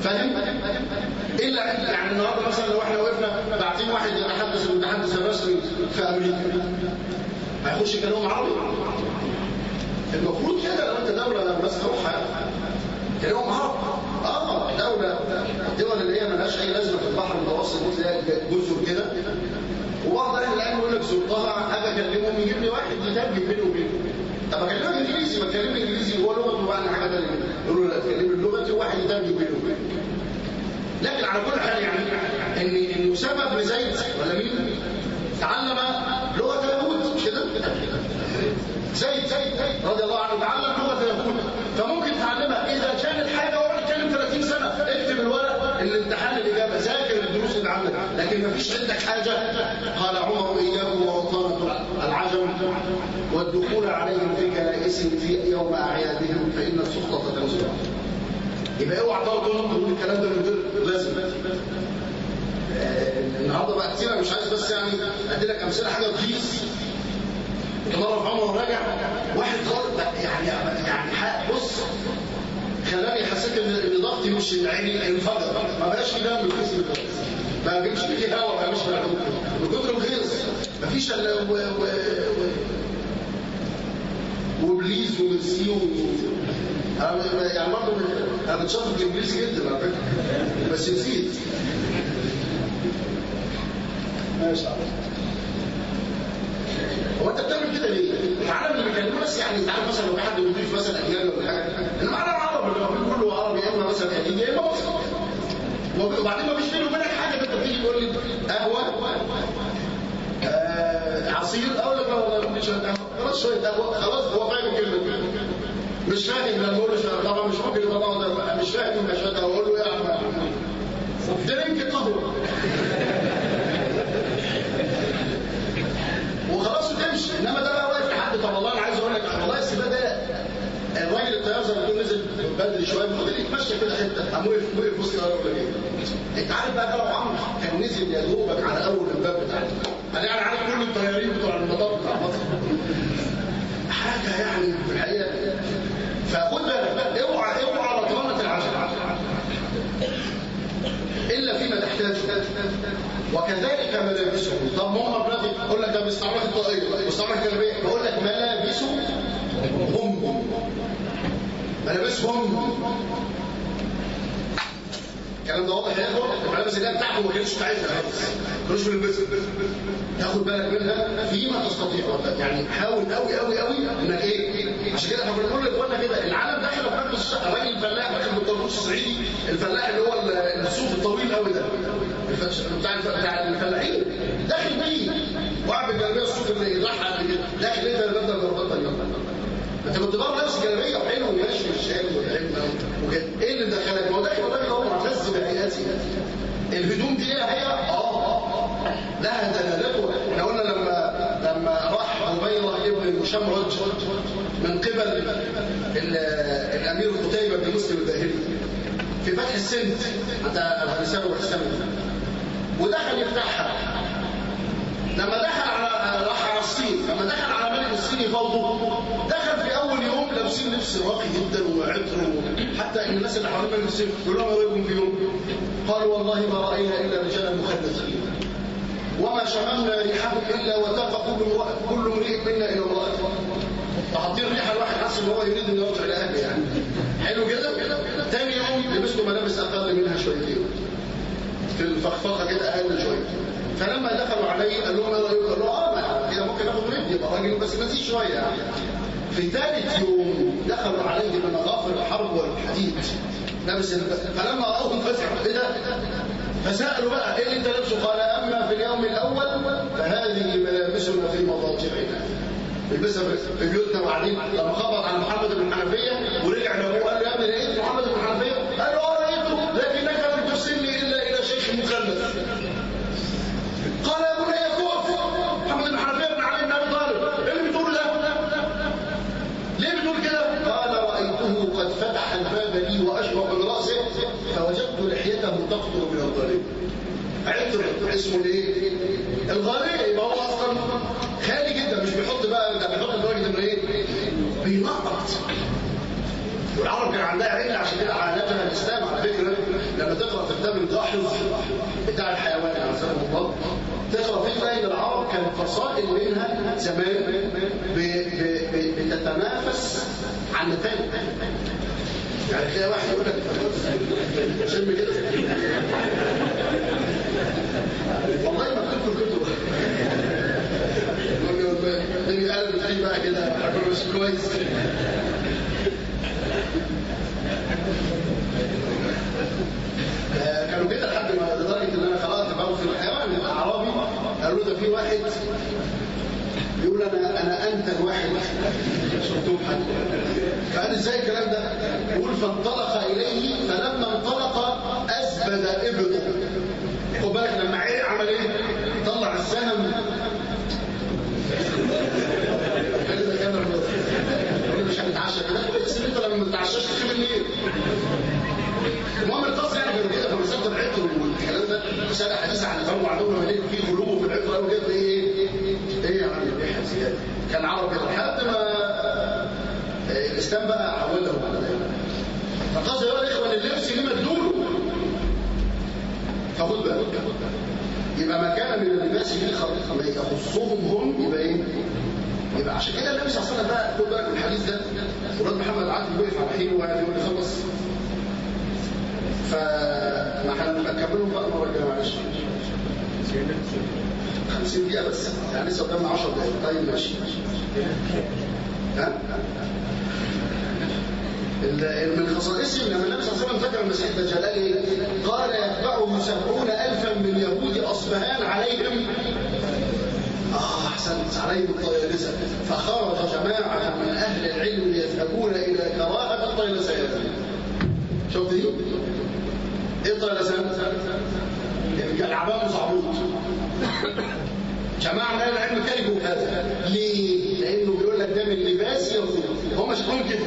فاهم الا يعني النهارده مثلا لو احنا وقفنا باعتين واحد يتحدث المتحدث الرسمي في امريكا هيخش يكلمهم عربي المفروض كده لو انت دوله ماسكه روحها كلمهم عربي اه دوله الدول اللي هي ملهاش اي لازمه في البحر المتوسط دي تلاقي جزر كده وبعض اهل العلم يقول لك زرتها اجي اكلمهم يجيب لي واحد يترجم بينه وبينه طب اكلمك انجليزي ما تكلمني انجليزي وهو لغته بقى حاجه ثانيه يقولوا لا تكلمني لغتي وواحد يترجم بينه وبينه لكن على كل حال يعني ان ان اسامه بن زيد ولا مين تعلم لغه اليهود مش كده زيد زيد رضي الله عنه تعلم لغه اليهود فممكن تعلمها اذا كان الحاجه هو بيتكلم 30 سنه اكتب الورق الامتحان الاجابه ذاكر الدروس اللي عندك لكن ما فيش عندك حاجه قال عمر اياكم ووطانه العجم والدخول عليهم في كنائسهم في يوم اعيادهم فان السخطه تنزل يبقى اوعى برضه تقول الكلام ده من غير لازم النهارده بقى كتير مش عايز بس يعني ادي لك امثله حاجه تغيظ كنت مره في عمره وراجع واحد يعني يعني بص خلاني حسيت ان ضغطي مش عيني انفجر ما بقاش في دم في جسمي ما بيمش فيه هواء ما بيمش من كتر الغيظ مفيش الا و... و... و... وبليز وميرسي و... يعني برضه انا بتشاطر في الانجليزي جدا على فكره بس نسيت ماشي هو انت بتعمل كده ليه؟ العالم اللي بيكلموه بس يعني انت عارف مثلا لو في حد بيضيف مثلا اجنبي ولا حاجه المعنى العربي اللي كله عربي يا اما مثلا قديم يا اما مصري وبعدين ما فيش بينه وبينك حاجه انت بتيجي تقول لي قهوه آه عصير اقول لك لا والله مش خلاص شويه قهوه خلاص هو فاهم الكلمه مش فاهم لما اقول له طبعا مش ممكن يبقى مش فاهم مش فاهم اقول له يا عم درينك قهوه وخلاص وتمشي انما ده بقى واقف لحد طب والله انا عايز اقول لك والله السباق ده الراجل الطيار زي ما بتقول نزل بدري شويه فضل يتمشى كده حته قام وقف وقف وسط الراجل ولا ايه انت عارف بقى ده لو عمرو كان نزل يا دوبك على اول الباب بتاعته انا يعني عارف كل الطيارين بتوع المطار بتاع مصر حاجه يعني في الحقيقه فخد بالك اوعى اوعى رطانه العجل الا فيما تحتاجه وكذلك ملابسهم طب هم بلادي اقول لك ده بيستعملوا الطاقيه بيستعملوا الجلابيه بقول لك ملابسهم هم ملابسهم الكلام ده واضح يا اخوه الملابس اللي هي بتاعته ما كانتش بتاعتها خالص ما كانوش بيلبسها تاخد بالك منها فيما تستطيع يعني حاول قوي قوي قوي انك ايه عشان كده احنا بنقول لاخواننا كده العالم داخل في مجلس الشقه الراجل الفلاح راجل من الطربوش الصعيدي الفلاح اللي هو الصوف الطويل قوي ده بتاع بتاع الفلاحين داخل بيه وقاعد بالجلابيه الصوف اللي يضحى قد كده داخل انت اللي ببدا بربطها اليوم انت كنت بقى لابس جلابيه وحلو وماشي والشال والعلم وكده ايه اللي دخلك؟ ما هو داخل الراجل هو معتز بهيئته الهدوم دي ليها هيئه؟ اه لها دلالته احنا قلنا لما لما راح عبيره ابن مشمرج من قبل الامير قتيبه بن مسلم الداهلي في فتح السند عند الهرسان والسند ودخل يفتحها لما دخل على راح على الصين لما دخل على ملك الصين يفاوضه دخل في اول يوم لابسين لبس راقي جدا وعطر حتى ان الناس اللي حوالين ملك الصين يقول لهم رايكم في يوم قالوا والله ما راينا الا رجالا مخنثين وما شممنا ريحهم الا وتاق كل كل امرئ منا الى امراته فحاطين ريحه الواحد حاسس ان هو يريد انه يرجع لاهله يعني حلو كده تاني يوم لبسوا ملابس اقل منها شويتين في الفخفخه كده اقل شويه فلما دخلوا عليه قال لهم ايه رايكم؟ قالوا اه كده ممكن ناخد ابني يبقى راجل بس نسي شويه يعني في ثالث يوم دخلوا عليه بمغافر الحرب والحديد لابس فلما راوهم فزعوا ايه ده؟ فسالوا بقى ايه اللي انت لابسه؟ قال اما في اليوم الاول فهذه ملابسنا في مضاجعنا بيلبسها في بيوتنا وقاعدين لما خبط على محمد بن حنفيه ورجع لابوه قال له يا ابني لقيت محمد بن حنفيه؟ قال له اه لقيته لكنك لم ترسلني الا الى شيخ مخلف قال يا بني كوف محمد بن حنفيه بن علي بن ابي طالب ايه اللي بتقوله ده؟ ليه بتقول كده؟ قال رايته قد فتح الباب لي واشرب من راسه فوجدت لحيته تقطر من الظالم عطر اسمه الايه؟ الغالية يبقى هو اصلا خالي جدا مش بيحط بقى ده بيحط لدرجه انه ايه؟ بينقط والعرب كان عندها علم عشان كده عانتها الاسلام على فكره لما تقرا في كتاب الجاحظ بتاع الحيوان عزكم الله تقرا فيه تلاقي ان العرب كان فصائل منها زمان ب- ب- ب- بتتنافس عن الثاني يعني تلاقي واحد يقول لك شم كده والله مكتوب في الكتب تيجي قلب فيه بقى كده اكل مش كويس آه، كانوا كده لحد ما لدرجه ان انا قرات بقى في الحيوان الاعرابي قالوا ده في واحد يقول انا انا انت واحد شفتوه حد فقال ازاي الكلام ده؟ يقول فانطلق اليه فلما انطلق اثبت ابنه خد بالك لما عرق عمل ايه؟ طلع السهم قال ده كان الراجل مش هنتعشى كده كويس ان انت لما ما تتعشاش تخيب الليل المهم القصه يعني كانوا كده فمسكت العطر والكلام ده سنه حديثه عن الفرق وعندهم لما لقيت في قلوب في العطر قالوا كده ايه ايه يا عم الريحه زياده كان عرب كده لحد ما آه، الاسلام بقى عودهم على ذلك فقصد يا اخوان اللبس ليه مدلول فخد بالك يبقى ما كان من اللباس فيه خ- ما يخصهم هم يبقى ايه؟ يبقى عشان كده النبي صلى الله عليه وسلم بقى خد بالك من الحديث ده ولاد محمد عاطف وقف على حين وقاعد يقول لي خلص فما هنكملهم بقى المره الجايه معلش 50 دقيقه بس يعني لسه قدامنا 10 دقائق طيب ماشي ها ال- من خصائصهم لما النبي صلى الله عليه وسلم ذكر المسيح الدجال قال ايه؟ قال يتبعه سبعون الفا من يهود اصبهان عليهم آه أحسنت عليهم الطيالسة فخرج جماعة من أهل العلم يذهبون إلى كراهة الطيلسان شفت دي؟ إيه الطيلسان؟ العباء مصعبوط جماعة من أهل العلم كرهوا هذا ليه؟ لأنه بيقول لك ده من لباس يهود هم شكلهم كده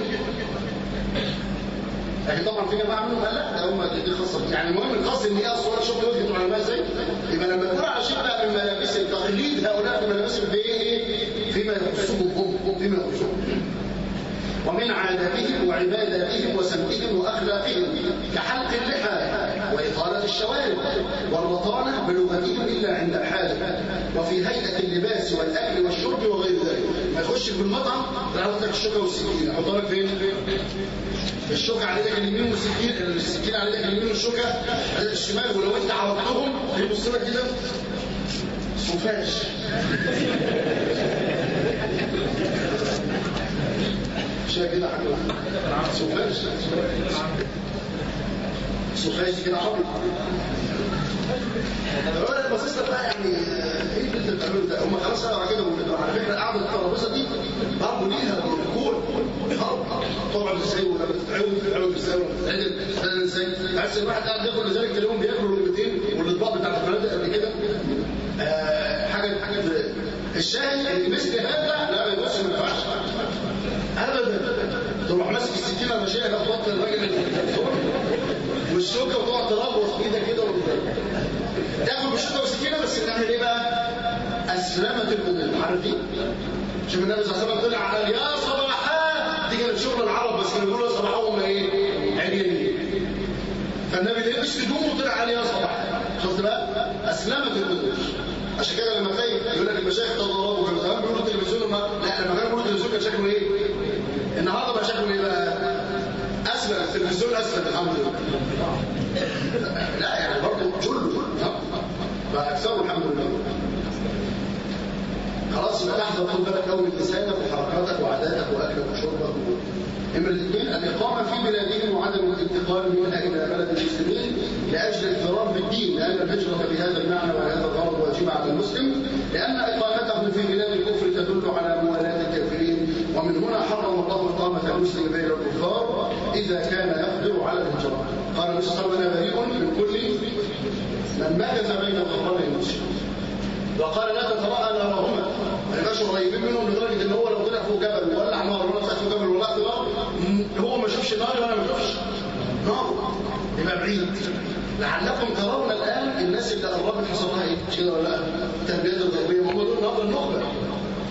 لكن طبعا في جماعه منهم قال لا ده هم دي خاصه يعني المهم القصد ان هي اصلا شفت وجهه العلماء ازاي يبقى لما يكون على شيء بقى من ملابس التقليد هؤلاء في ملابسهم في ايه فيما يخصهم هم فيما يخصهم ومن عاداتهم وعباداتهم وسمتهم واخلاقهم كحلق اللحى واطاله الشوارب والرطانه بلغتهم الا عند حاله وفي هيئه اللباس والاكل والشرب وغير ذلك ما يخش في المطعم تعرف لك الشوكه والسكينه يحطها لك فين؟ الشوكة على ايدك اليمين والسكين السكين على ايدك اليمين والشوكة على ايدك الشمال ولو انت عرضتهم هيبص لك كده سفاش شايف كده حاجة سفاش سفاش دي كده عربي الولد باصص لك بقى يعني ايه اللي انت بتعمله ده؟ هم خلاص قالوا على كده على فكره قعده الترابيزه دي برضه ليها بروتوكول تقعد ازاي ولا بتتعود بتتعود ازاي ولا بتتعدل بتتعدل ازاي تحس ان الواحد قاعد ياكل لذلك تلاقيهم بياكلوا اللقمتين والاطباق بتاعت الفنادق قد كده آه حاجه حاجه الشاهد ان مثل هذا لا يبص ما ينفعش ابدا تروح ماسك السكينه ماشيه بقى توطي الراجل اللي والشوكه وتقعد تربط في ايدك كده تاخد بالشوكه والسكينه بس تعمل ايه بقى؟ اسلمت الامور عارفين؟ شوف النبي صلى الله عليه وسلم طلع على يا صباحات دي كانت شغل العرب بس كانوا بيقولوا يا صباحهم ايه؟ عريانين فالنبي لبس هدومه وطلع عليه يا صباح شفت بقى؟ اسلمت الامور عشان كده لما تلاقي يقول لك المشايخ تضربوا كانوا زمان بيقولوا التلفزيون ما لا لما كانوا بيقولوا التلفزيون كان شكله ايه؟ النهارده بقى شكله ايه بقى؟ اسفل التلفزيون اسفل الحمد لله لا يعني برضه جل بقى اكثره الحمد لله خلاص يبقى تحضر خد بالك قوي من لسانك وحركاتك وعاداتك واكلك وشربك اما الاثنين الاقامه في بلادهم وعدم الانتقال منها الى بلد المسلمين لاجل الفرار بالدين لان الهجره بهذا المعنى وهذا الغرض واجبه على المسلم لان اقامته في بلاد الكفر تدل على موالاه الكافرين ومن هنا حرم الله اقامه المسلم بين الكفار اذا كان يقدر على الهجره قال النبي صلى الله عليه وسلم انا بريء من كل من مكث بين الظهرين المسلمين وقال لا تتراءى نارهما ما يبقاش قريبين منهم لدرجه ان هو لو طلع فوق جبل وولع نار ولا طلع فوق جبل وولع نار هو ما يشوفش نار وانا ما اشوفش نار يبقى بعيد لعلكم ترون الان الناس اللي قربت حصل لها ايه مش كده ولا لا التربيات الغربيه هم دول نهضه النخبه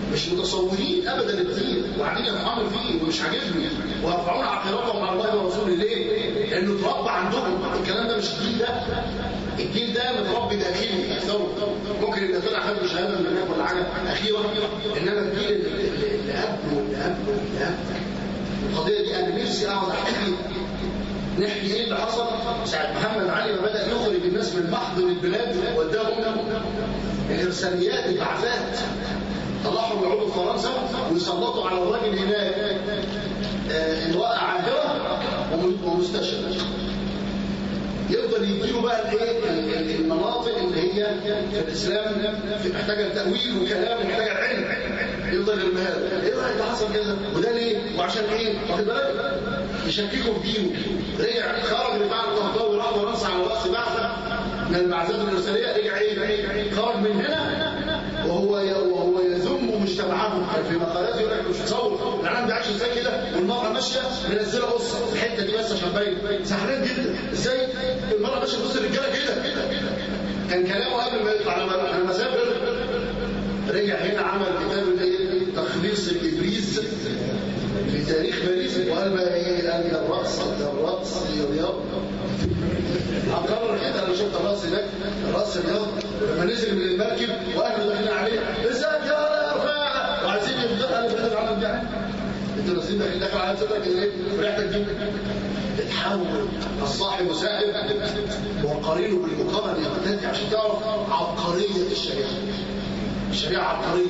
مش متصورين ابدا الدين وقاعدين يفهموا فيه ومش عاجبني ويرفعون عقيرتهم على الله ورسوله ليه؟ لانه اتربى عندهم الكلام ده مش الجيل ده الجيل ده متربي داخلي اكثره ممكن يبقى طلع خد شهاده من هناك ولا حاجه اخيره انما الجيل اللي اللي قبله اللي قبله اللي قبله القضيه دي انا نفسي اقعد احكي نحكي ايه اللي حصل ساعه محمد علي ما بدا يخرج الناس من محضن البلاد وداهم الارساليات البعثات طلعهم يعودوا فرنسا ويسلطوا على الراجل هناك آه، امراه عاهره ومستشرق يفضل يديله بقى الايه المناطق اللي هي في الاسلام في محتاجه تاويل وكلام محتاجه علم يفضل يرميها له ايه رايك ده حصل كذا وده ليه وعشان ايه واخد بالك يشككوا في دينه رجع خرج بتاع الطهطاوي راح فرنسا على راس بعثه من البعثات الارساليه رجع ايه خرج من هنا وهو وهو يذم مجتمعهم في مقالاته يقول لك مش تصور العالم ده عايش ازاي كده والمراه ماشيه منزله بص الحته دي بس عشان باين زعلان جدا ازاي المراه ماشيه بص الرجاله كده كان كلامه قبل ما يطلع لما لما سافر رجع هنا عمل كتاب الايه تخليص الابريز في تاريخ باريس وقال بقى ايه قال يا الرقص يا الرقص يا رياض هقرر كده انا شفت الراس هناك راس الرياض لما نزل من المركب واهله داخلين عليه ازيك يا رفاعه وعايزين يبدأ انا بدل العالم ده انتوا نازلين داخلين داخل على صدرك ايه ريحتك دي تتحول الصاحب سائب وقرينه بالمقابل يقتدي عشان تعرف عبقريه الشريعه الشريعه عبقريه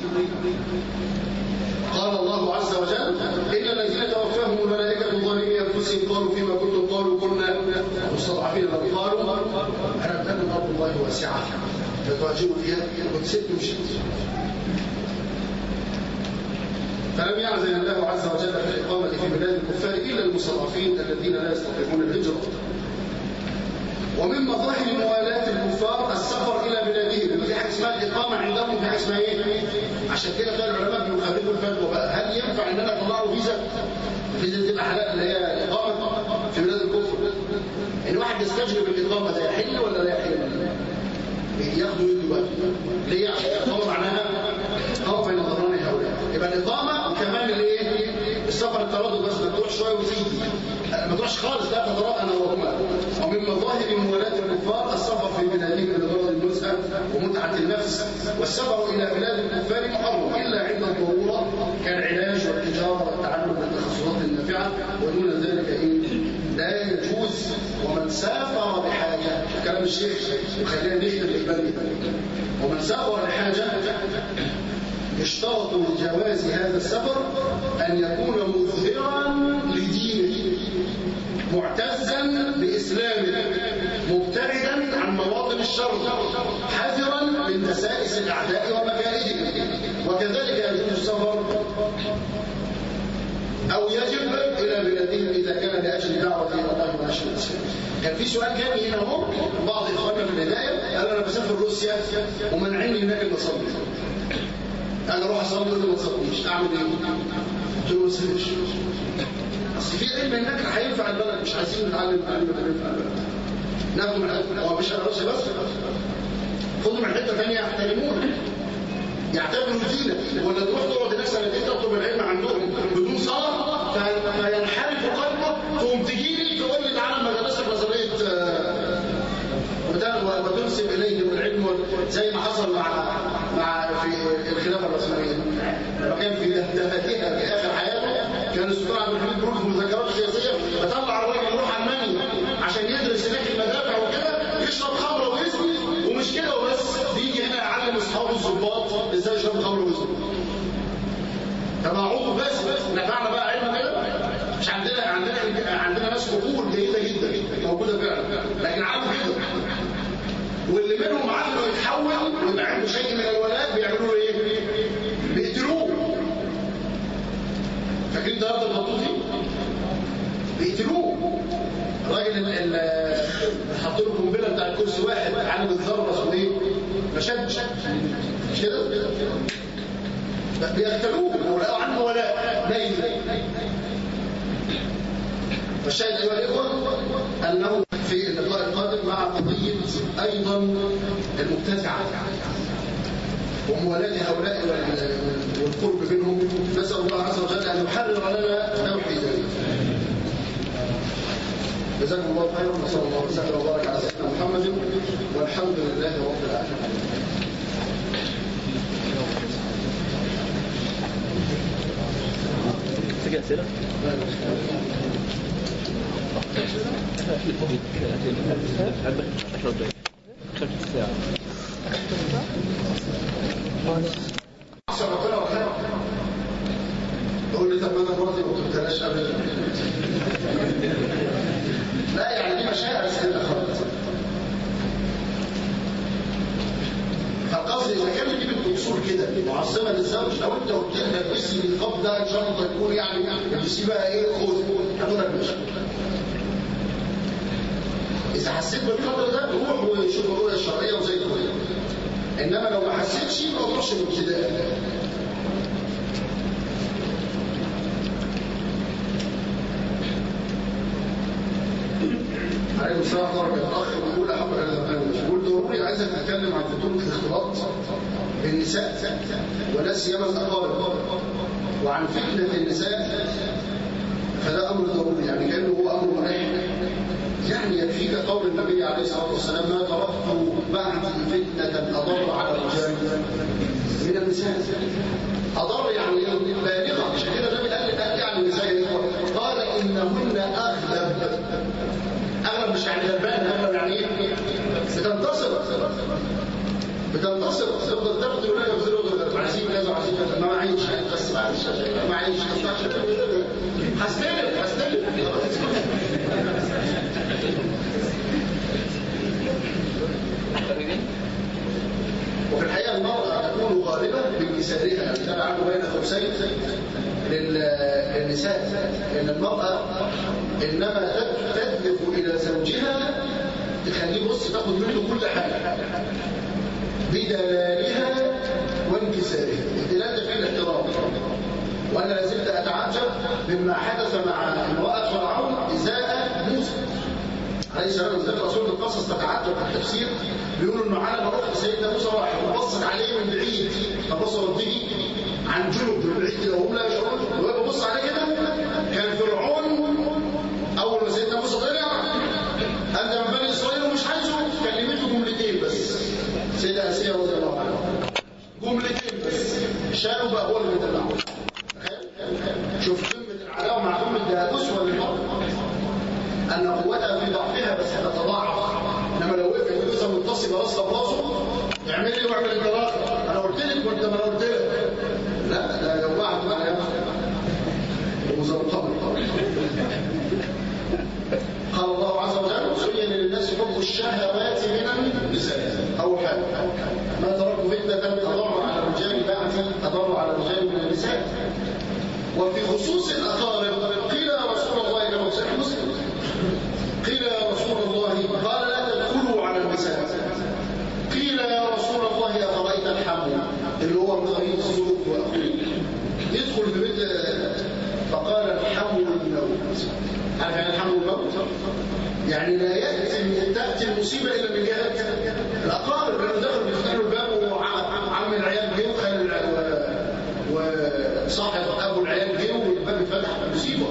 قال الله عز وجل إن الذين توفاهم الملائكة ظالمي أنفسهم قالوا فيما كنتم قالوا كنا مستضعفين لو قالوا أنا أتمنى أرض الله واسعة فتهاجروا فيها وتسد وشد فلم يعزل الله عز وجل في الإقامة في بلاد الكفار إلا المستضعفين الذين لا يستطيعون الهجرة ومن مظاهر موالاة الكفار السفر إلى بلادهم في حاجة اسمها الإقامة عندهم في حاجة اسمها إيه؟ عشان كده كان العلماء بيخالفوا الفتوى بقى هل ينفع إن أنا أطلع له فيزا؟ فيزا تبقى حلال اللي هي إقامة في بلاد الكفر إن واحد يستجلب الإقامة ده يحل ولا لا يحل؟ ياخدوا يدوا بقى ليه عشان الإقامة معناها إقامة بين ظهران هؤلاء يبقى الإقامة وكمان الإيه؟ السفر التردد بس ما تروح شوية وتيجي ما تروحش خالص لا تتراءى انا وهما ومن مظاهر موالاة الكفار السفر في بلادهم لغرض النزهة ومتعة النفس والسفر إلى بلاد الكفار محرم إلا عند الضرورة كالعلاج والتجارة والتعلم بالتخصصات النافعة ودون ذلك إيه لا يجوز ومن سافر بحاجة كلام الشيخ وخلينا نختم البلد ومن سافر بحاجة يشترط لجواز هذا السفر أن يكون مظهرا لدينه معتزا بإسلامه مبتعدا عن مواطن الشر حذرا من دسائس الأعداء ومكائدهم وكذلك يجوز السفر أو يجب إلى بلادهم إذا كان لأجل دعوة إلى الله ونشر الإسلام. كان في سؤال جاني هنا اهو بعض إخواننا في البداية قال أنا بسافر روسيا ومنعني هناك المصلي. انا اروح اصلي يقول لي ما تصليش اعمل ايه قلت له ما تصليش اصل في علم هناك هينفع البلد مش عايزين نتعلم علم ينفع البلد ناخده من هو مش انا روسيا بس خدوا من حته ثانيه يحترمونا يعتبروا دينك ولا تروح تقعد هناك سنتين تطلب العلم عندهم بدون صلاه فينحرف قلبه تقوم تجي لي تقول لي تعالى مدرسه نظريه وتنسب اليهم العلم زي ما حصل مع مع في الخلافه الرسوليه لما كان في دهدهتها في اخر حياته كان السلطان عبد الحميد بروك في المذكرات السياسيه بطلع الراجل يروح المانيا عشان يدرس هناك المدافع وكده يشرب خمره ويزني ومش كده وبس بيجي هنا يعلم اصحابه الظباط ازاي يشربوا خمره ويزني تبعوه بس بس نفعنا بقى علم كده مش عندنا عندنا عندنا ناس عقول جيده جدا موجوده فعلا لكن عارف كده واللي منهم عقله يتحول ويبقى عنده شيء من الولاء بيعملوا له ايه؟ بيقتلوه فاكرين ده ارض البطوطي؟ بيقتلوه الراجل اللي حط له قنبله بتاع الكرسي واحد عامل الذره اسمه ايه؟ مشد مش كده؟ بيقتلوه ولقوا عنده ولاء نايم فالشاهد ايها الاخوه انه في اللقاء القادم مع قضيه ايضا المبتدعه وموالاة هؤلاء والقرب منهم نسأل الله عز وجل أن يحرر لنا توحيدا جزاكم الله خيرا وصلى الله وسلم وبارك على سيدنا محمد والحمد لله رب العالمين تجي أسئلة؟ أحسن ربنا وخيرا يقول لي طب انا مراتي ما قلتلهاش ابدا لا يعني دي مشاعر سيدنا خالد فالقصد اذا كانت دي بالدكتور كده معظمه للزوج لو انت قلت لها البسي النقاب ده ان شاء الله تكون يعني البسي بقى ايه خذ هتقول لك مش اذا حسيت بالقدر ده روح وشوف الرؤيه الشرعيه وزي الفل انما لو ما حسيتش ما تروحش الابتداء عليه السلام ضرب الاخ بيقول احب بيقول ضروري عايزك تتكلم عن خطوره الاختلاط بالنساء ولا سيما الاقارب وعن فتنه النساء فده امر ضروري يعني كانه هو امر ملح يعني يكفيك قول النبي عليه الصلاه والسلام ما تركت بعد فتنه اضر على الرجال من النساء اضر يعني بالغه مش كده النبي قال قال يعني النساء قال انهن اغلب اغلب مش يعني غلبان اغلب يعني ايه بتنتصر بتنتصر تفضل تاخد ولا يبذلوا عايزين كذا وعايزين كذا ما معيش بس معلش ما معيش هستلم هستلم وفي الحقيقه المراه تكون غالبه بانكسارها كما عنه بين خمسين للنساء لان المراه انما تدلف الى زوجها تخليه بص تاخد منه كل حاجه بدلالها وانكسارها الدلال ده فيه الاحترام وانا لازلت اتعجب مما حدث مع امراه فرعون ازاء موسى عليه السلام وذلك رسول القصص تتعجب في التفسير بيقولوا انه على ما اخت سيدنا موسى راح وبصت عليه من بعيد فبصرت به عن جنب من بعيد كده وهم لا يشعرون وهو بيبص عليه كده كان فرعون اول ما سيدنا موسى طلع قال ده من بني اسرائيل ومش عايزه كلمته جملتين بس سيدة اسيا رضي الله عنها جملتين بس شالوا بقى هو اللي بيدلعه شوف قمه العداوه مع قمه ده اسوه للمرأة ان قوتها في ضعفها بس تتضاعف انما لو وقفت لسه منتصبه راسها براسه اعمل لي واعمل الدراسه انا قلت لك وانت ما انا قلت لك لا ده لو واحد بقى يا وزرقاء قال الله عز وجل زين للناس حب الشهوات من النساء اول حاجه ما تركوا فتنه اضر على الرجال بعد اضر على الرجال من النساء وفي خصوص الاقارب قيل يا رسول الله كما في صحيح مسلم قيل يا رسول الله قال لا تدخلوا على النساء قيل يا رسول الله افرايت الحمل اللي هو مريض الزوج واخوه يدخل في بيت فقال الحمل الموت عارف يعني الحمل الموت يعني لا ياتي تاتي المصيبه الا من جهه الاقارب لانه دخل بيفتحوا الباب وعم العيال جه وخال وصاحب ابو العيال جه والباب اتفتح مصيبه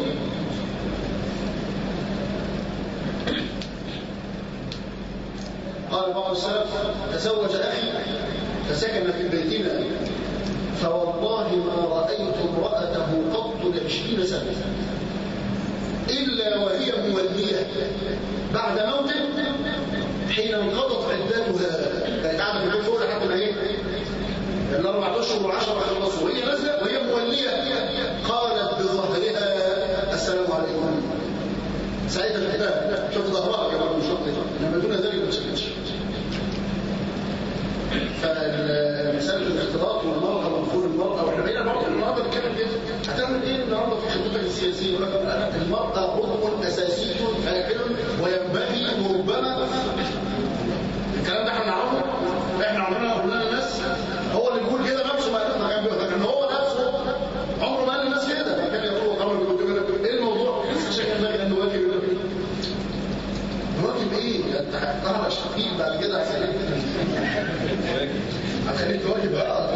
قال بعض السلف تزوج اخي فسكن في بيتنا فوالله ما رايت امراته قط لعشرين سنه الا وهي موليه بعد موته حين انقضت عدتها كانت قاعده في البيت فوق لحد ما ايه الاربع اشهر والعشره خلصوا وهي نازله وهي موليه قالت بظهرها السلام عليكم ساعتها الكتاب شوف ظهرها كمان مش شرط انما دون ذلك ما تشكلش فمسألة الاختلاط والمرأة ودخول المرأة واحنا بقينا برضه النهارده بنتكلم كده هتعمل ايه النهارده في خطتك السياسية يقول لك المرأة ركن أساسي فاكر وينبغي وربما الكلام ده احنا نعرفه احنا عمرنا قلنا للناس هو اللي بيقول كده نفسه ما كان لكن هو نفسه عمره ما قال للناس كده كان يقول قرر بيقول ايه الموضوع لسه شايف انك انه واجب واجب ايه انت هتقرا شقيق بعد كده هتخليك هتخليك واجب اه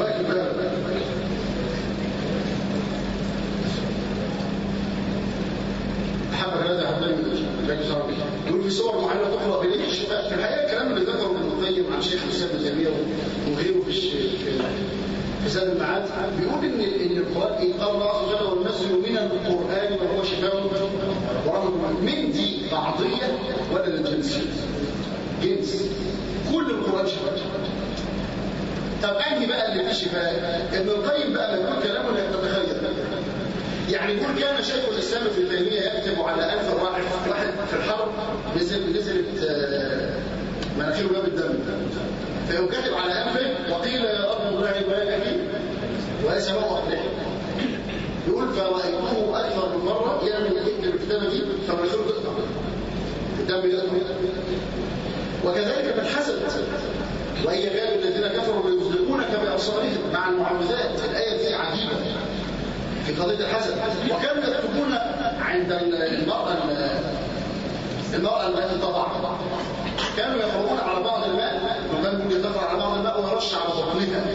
يقول في صور معينه تقرا بنيه الشفاء في الحقيقه الكلام اللي ذكره ابن القيم عن شيخ الاسلام ابن تيميه وغيره في في زاد المعاد بيقول ان ان القران إيه قال الله عز وجل وننزل من القران ما هو شفاء ورحمه من دي بعضيه ولا للجنس جنس كل القران شفاء طب انهي بقى اللي فيه شفاء ابن القيم بقى لما يقول كلامه انك تتخيل يعني يقول كان شيخ الاسلام ابن تيميه يكتب على انف واحد واحد في الحرب نزل نزلت مناخيره باب الدم فيقوم كاتب على انفه وقيل يا ارض ابراهيم مالك وليس موقع لحيه يقول فرايته اكثر من مره يعمل يكتب الكتابه دي فمناخيره تقطع الدم يقطع وكذلك من حسد وإن كان الذين كفروا ليزلقونك بأبصارهم مع المعوذات الآية دي عجيبة في قضية الحسد وكانوا يكتبون عند المرأة المرأة التي تضع كانوا يقرؤون على بعض الماء وكان ممكن تقرأ على بعض الماء ويرش على بطنها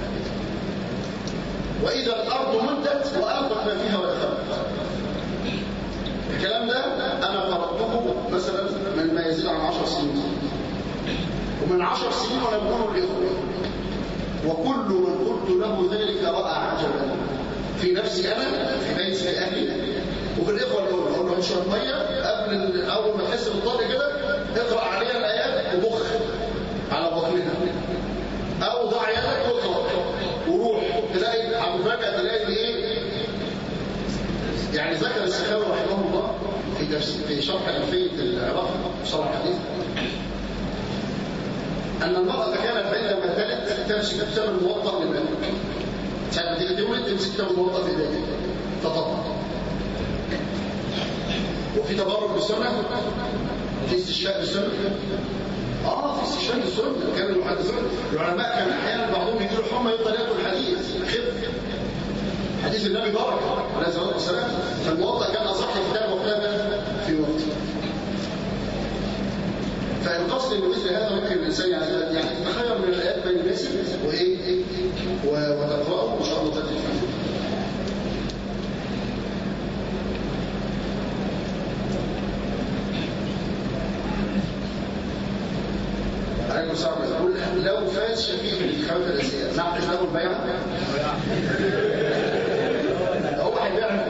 وإذا الأرض مدت وألقت ما فيها ودخلت الكلام ده أنا قرأته مثلا من ما يزيد عن عشر سنين ومن عشر سنين وانا بقول الاخوه وكل من قلت له ذلك راى عجبا في نفسي انا في بيت في اهلي وفي الاخوه اللي اقول له اشرب ميه قبل اول ما تحس بالطاقه كده اقرا عليها الايات وبخ على بطنها او ضع يدك واقرا وروح تلاقي فجاه تلاقي ايه يعني ذكر السخاوي رحمه الله في في شرح الفيه العراق شرح الحديث أن المرأة كانت عندما تلد تمسك كتاب الموطأ من ذلك ساعة ما تيجي تولد تمسك كتاب الموطأ في ذلك تطبق وفي تبرك بالسنة في استشفاء بالسنة اه في استشفاء بالسنة كان المحدثون العلماء كان احيانا بعضهم يجي له حمى يفضل ياكل الحديث خف حديث النبي بركه عليه الصلاه والسلام فالموطأ كان اصح كتاب وكتاب في وقته فالقصد ان مثل هذا ممكن الانسان يعني يعني تخير من الايات ما يناسب وايه وتقراه وان شاء الله تاتي فيه عليكم السلام يقول لو فاز شفيق في الانتخابات الرئاسيه نعقد له البيعه هو هيبيع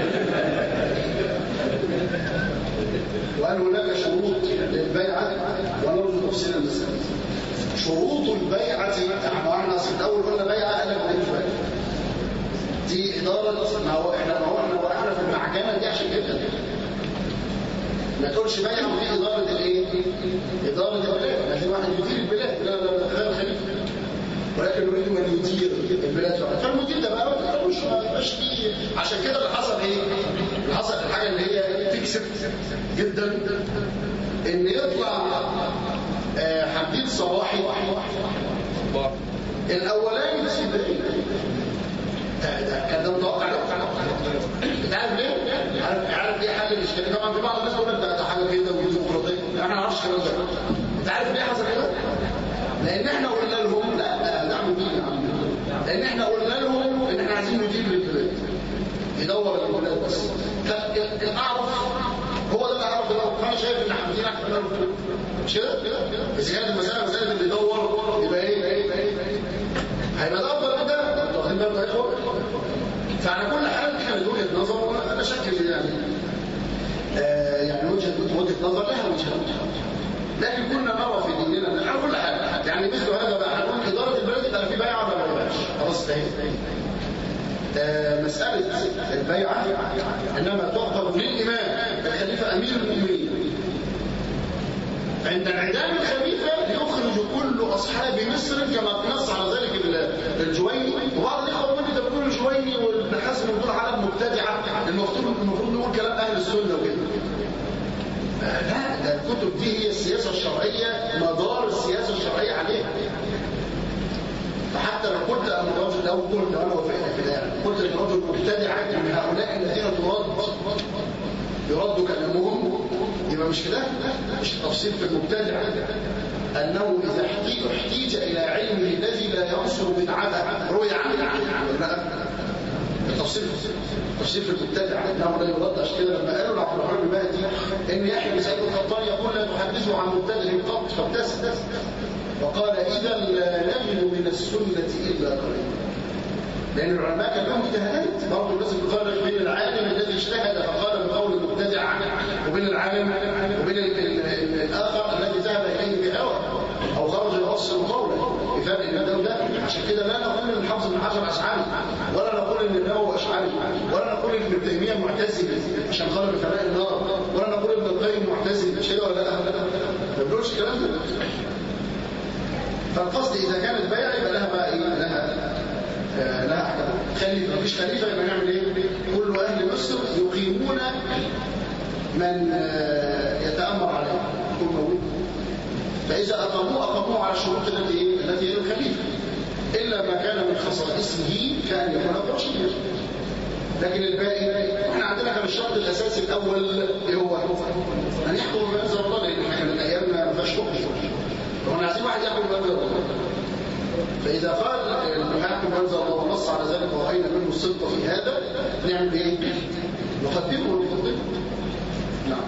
وهل هناك شروط للبيعة ونرجو تفصيل المسألة شروط البيعة احنا اصل الاول قلنا بيعة قال لك ماليش بيعة دي إدارة ما هو احنا ما هو احنا وقعنا في المعجنة دي عشان كده ما تقولش بيعة ودي إدارة الايه؟ إدارة البلاد لازم واحد يدير البلاد لا لا لا غير خليفة ولكن نريد ان يدير البلاد فالمدير ده بقى مش مش فيه عشان كده اللي حصل ايه؟ اللي حصل الحاجه اللي هي تكسب جدا ان يطلع آه حمدين صباحي الاولاني بس كان ده متوقع انت عارف ليه؟ عارف عارف ايه حل الاشكاليه طبعا في بعض الناس تقول لك ده حاجه كده وديمقراطيه احنا ما نعرفش الكلام ده انت عارف ليه حصل كده؟ لان احنا قلنا لهم لا نعمل دي لان احنا قلنا لهم ان احنا عايزين ندير للبلاد يدور البلاد بس الاعرف هو ده اللي اعرف ده فانا شايف ان حمدين احسن منه مش كده اذا كانت المساله مساله اللي يدور يبقى ايه هيبقى ده افضل من ده انتوا واخدين بالكم يا اخوان فعلى كل حال دي كانت وجهه نظر وانا شكل يعني آه يعني وجهه وجهه نظر لها وجهه لكن كنا نرى في ديننا ان على كل حال يعني مثل هذا بقى هنقول اداره البلد يبقى في بيعه ولا ما بيعش خلاص انتهينا آه مساله البيعه انما تعقد للامام الخليفه امير المؤمنين عند انعدام الخليفه يخرج كل اصحاب مصر كما نص على ذلك الجويني وبعض الاخوه ممكن تقول الجويني وابن حزم دول عالم مبتدعه المفروض المفروض نقول كلام اهل السنه وكده لا ده الكتب دي هي السياسة الشرعية مدار السياسة الشرعية عليها فحتى لو قلت أن الرجل لو قلت أنا وافقنا في ذلك قلت أن الرجل مبتدع من هؤلاء الذين ترد يرد كلامهم يبقى مش كده مش التفصيل في المبتدع أنه إذا احتيج إلى علمه الذي لا ينصر بدعته روي عنه التفصيل تفسير في المبتدع انه لا يرد عشان كده لما قالوا لعبد الرحمن بن مهدي ان يحيى بن سعيد القطان يقول لا تحدثوا عن مبتدع قط فابتسم وقال اذا لا نجد من السنه الا قليلا لان العلماء كان لهم اجتهادات برضه لازم تفرق بين العالم الذي اجتهد فقال بقول المبتدع وبين العالم وبين الاخر الذي ذهب اليه بهوى او خرج يوصل قوله بفرق بين ده وده عشان كده لا نقول ان الحافظ بن حجر اشعري ولا نقول ان النووي اشعري ولا نقول ان ابن تيميه معتزلي عشان قال بفناء النار ولا نقول ان القيم معتزلي مش كده ولا لا ما بنقولش الكلام ده فالقصد اذا كانت بيع يبقى لها بقى ايه لها آه لها احكام خليفه مفيش خليفه يبقى نعمل ايه كل اهل مصر يقيمون من آه يتامر عليه يكون موجود فإذا أقاموه أقاموه على الشروط التي التي هي الخليفة إلا ما كان من خصائصه كأن يكون رشيدا لكن الباقي احنا عندنا كان الشرط الأساسي الأول ايه هو أن يحكم بما أنزل الله لأن احنا من أيامنا ما فيهاش حكم وإحنا عايزين واحد يحكم بما أنزل الله فإذا قال المحاكم بما أنزل الله ونص على ذلك ورأينا منه الصدق في هذا نعمل إيه؟ نقدمه ونفضله نعم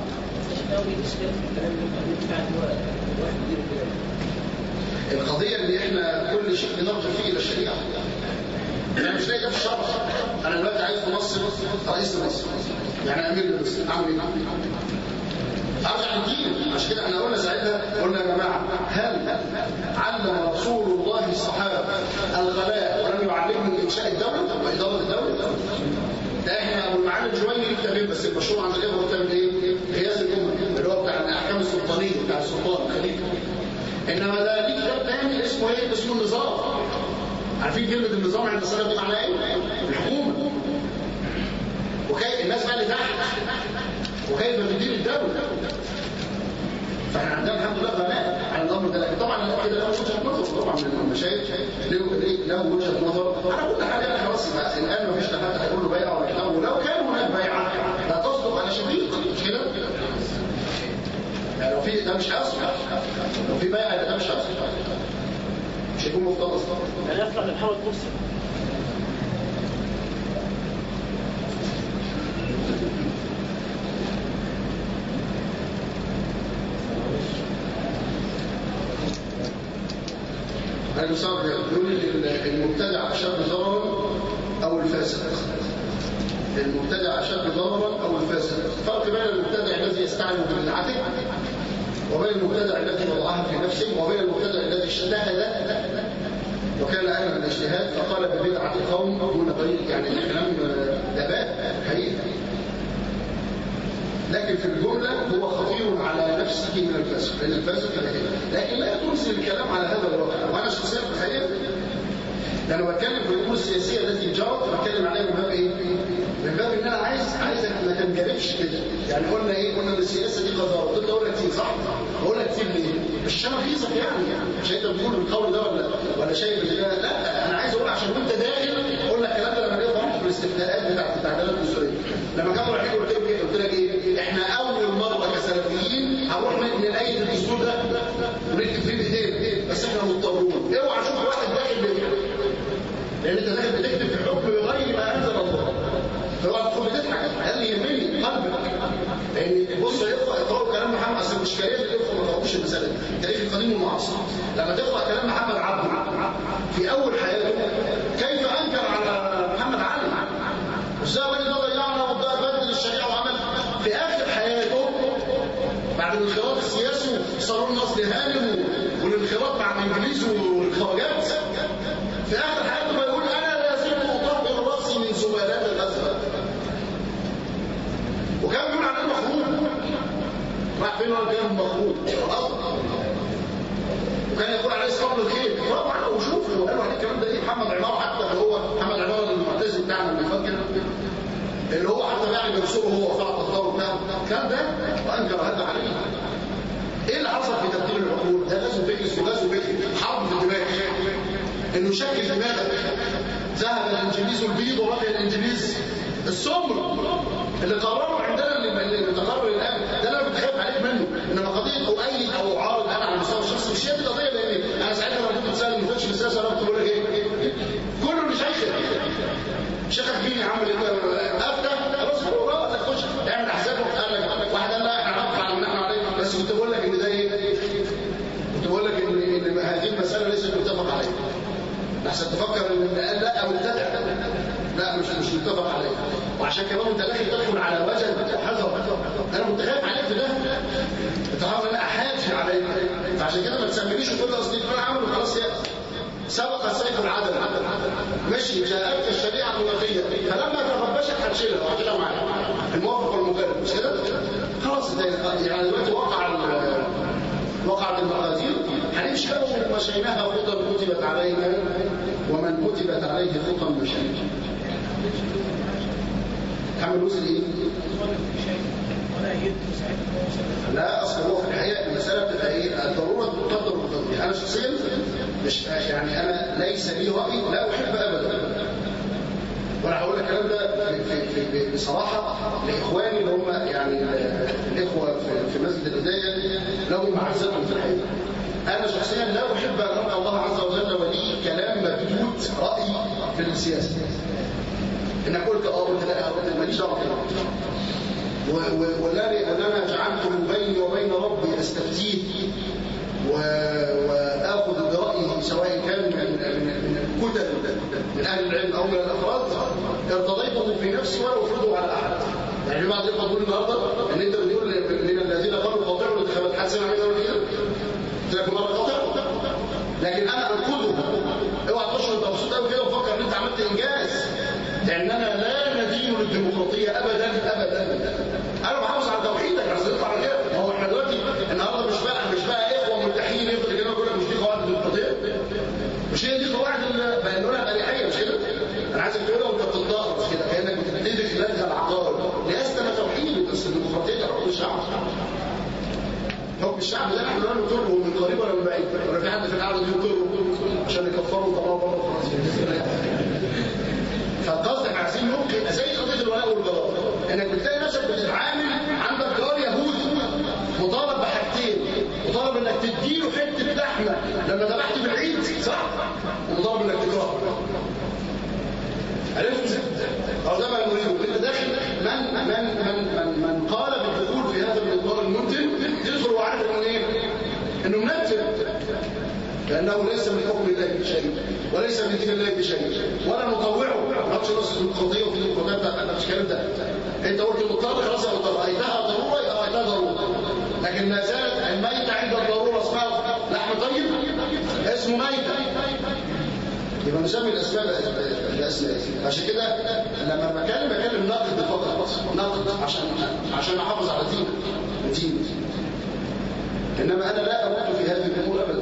القضية اللي احنا كل شيء بنرجع فيه الى الشريعة انا مش لاقي في الشرع انا دلوقتي عايز في مصر رئيس مصر يعني امير مصر اعمل ايه؟ ارجع للدين عشان كده احنا قلنا ساعتها قلنا يا جماعه هل علم رسول الله الصحابه الغلاء ولم يعلمهم انشاء الدوله واداره الدوله؟ ده احنا ابو المعالي الجويني كتابين بس المشروع عند كده هو كتاب ايه؟ قياس الامه اللي هو بتاع الاحكام السلطانيه بتاع السلطان الخليفه انما ده ليه كتاب تاني اسمه ايه؟ اسمه النظام عارفين كلمه النظام عند السلف دي معناها ايه؟ الحكومه وكيف الناس بقى اللي تحت وكيف تدير الدوله فاحنا عندنا الحمد لله غناء على الامر ده لكن طبعا كده له وجهه نظر طبعا من المشايخ له وجهه نظر على كل حال يعني خلاص الان ما فيش حد هيقول له بيعه ولا كلام ولو كان هناك بيعه لا تصدق على شقيق مش كده؟ يعني لو في ده مش هيصلح لو في بيعه ده مش هيصلح مش هيكون مفترض يعني يطلع من حول مرسي المصاب يقول المبتدع أشد ضررا أو الفاسد المبتدع أشد ضررا أو الفاسد فرق بين المبتدع الذي يستعلم ببدعته وبين المبتدع الذي وضعها في نفسه وبين المبتدع الذي اجتهد وكان أهلا من الاجتهاد فقال ببدعة قوم دون طريق يعني الكلام دباء حقيقة لكن في الجملة هو خطير على نفسه من الفاسد لأن الفاسد كده كده لكن لا تنزل الكلام على هذا الواقع وأنا شخصيا في الحقيقة لأنا بتكلم في الأمور السياسية التي جرت بتكلم عليها من باب إيه؟ من باب إن أنا عايز عايزك ما تنجرفش كده يعني قلنا إيه؟ قلنا إن السياسة دي قذارة قلت أقول لك كتير صح؟ بقول لك كتير ليه؟ مش أنا غيظك يعني مش أنت بتقول القول ده ولا ولا شايف إن ده لا أنا عايز أقول عشان وأنت داخل قلنا الكلام ده لما نقدر في الاستفتاءات بتاعت التعديلات الدستورية لما كانوا رايحين قلت لك إيه؟ قلت لك إيه؟ إحنا أول مرة كسلفيين هنروح من أي الدستور ده ونكتب فيه بإيدينا بس إحنا مضطرون اوعى شوف واحد داخل بيكتب لان انت داخل بتكتب في حكم بغير ما انزل الله فهو تدخل بتضحك قال لي يهمني قلبك لان بص يقرا اقرأوا كلام محمد اصل الاشكاليه اللي يقرا ما تقراش المساله دي التاريخ القديم والمعاصر لما تقرا كلام محمد عبده في اول حياته كيف انكر على محمد علي والسبب ان ده ضيعنا وبدل الشريعه وعمل في اخر حياته بعد الانخراط السياسي صاروا لنا اصل هانم والانخراط مع الانجليز والخواجات في اخر حياته بيقول انا لا زلت اطهر راسي من زبالات الازرق وكان بيقول عليه مخروب راح فين هو كان مخروب وكان يقول عليه صبر الخير طبعا وشوف وقالوا عليه الكلام ده ايه محمد عمار حتى اللي هو محمد عمار المعتزل بتاعنا اللي فاكر اللي هو حتى يعني بيرسله هو وفاء الطهطاوي بتاعه كان ده وانكر هذا عليه ايه اللي حصل في تبديل العقول ده غزو فكر وغزو فكر حرب في الدماغ انه شكل دماغك ذهب الانجليز البيض ورجع الانجليز السمر اللي قرروا عندنا اللي تقرر الان ده انا كنت خايف عليك منه انما قضيه اؤيد او اعارض انا على المستوى الشخصي مش هي دي القضيه لان انا ساعتها لما كنت بتسال ما كنتش في السياسه انا كنت بقول لك ايه كله اللي شايخك شيخك مين يا عم افتح متفق عليه وعشان كمان انت داخل تدخل على وجه حذر انا متخاف عليك في ده انت عارف ان انا احاجي عليك فعشان كده ما تسمينيش وتقول لي اصل انا عامل خلاص يا سبق سيف العدل ماشي جاءتك الشريعه الوفيه فلما تغبشك هتشيلها وهتشيلها معاك الموافق والمخالف مش كده؟ خلاص يعني دلوقتي وقع وقعت المقادير هنمشي بقى ومشيناها خطى كتبت علينا ومن كتبت عليه خطى مشينا كمل وصل ايه؟ لا اصل هو في الحقيقه المساله بتبقى ايه؟ الضروره تقدر بتقدير انا شخصيا مش يعني انا ليس لي راي لا احب ابدا وانا هقول الكلام ده في في في بصراحه لاخواني اللي هم يعني الاخوه في, في مسجد الهدايه لهم معزتهم في الحقيقه انا شخصيا لا احب ان القى الله عز وجل ولي كلام مبدود راي في السياسه ان قلت اه قلت لا قلت ماليش دعوه ولما جعلته بيني وبين ربي استفتيه واخذ برايه سواء كان من من الكتب من اهل العلم او من الافراد ارتضيته في نفسي ولا افرضه على احد يعني بعض الاخوه تقول النهارده ان انت بتقول من الذين قالوا قاطعوا الانتخابات حد سمع منها ولا كده؟ قلت لك مره قاطعوا لكن انا انقذه اوعى تشعر انت مبسوط قوي كده وفكر ان انت عملت انجاز لاننا لا ندين للديمقراطيه ابدا ابدا انا بحافظ على توحيدك عشان تطلع على كده ما هو احنا دلوقتي النهارده مش بقى مش بقى اخوه ملتحين يفضل كده يقول لك مش دي قواعد الديمقراطيه مش هي دي قواعد بقى اريحيه مش كده انا عايزك تقولها وانت بتتضغط كده كانك بتبتدي في لجنه العقائد ليستمع توحيد بس الديمقراطيه حكم الشعب حكم الشعب ده احنا لا نقره من قريب ولا من بعيد ولا في حد في القعده دي يقره عشان يكفروا ويطلعوا بره خلاص فالقصد احنا عايزين نبقي زي قضيه الولاء والبراء انك بتلاقي نفسك بتتعامل عندك جار يهودي مطالب بحاجتين مطالب انك تديله حته لحمه لما ذبحت بالعيد صح ومطالب انك تكرهه عرفت؟ او ده ما نريده انت داخل من من من من, من قال بالدخول في هذا الاطار المنتن يدخل وعارف انه ايه؟ انه منتن لأنه ليس من حكم الله بشيء وليس من دين الله بشيء ولا نطوعه ما نقص نص القضية وفي القضية ده أنا مش الكلام ده أنت قلت مضطر خلاص أنا رأيتها ضرورة يبقى رأيتها ضرورة لكن ما زالت الميتة عند الضرورة اسمها لحم طيب اسمه ميتة يبقى نسمي الأسماء الأسماء عشان كده لما بكلم بكلم نقد فقط نقد عشان عشان أحافظ على دين دين إنما أنا لا أموت في هذه الأمور أبدا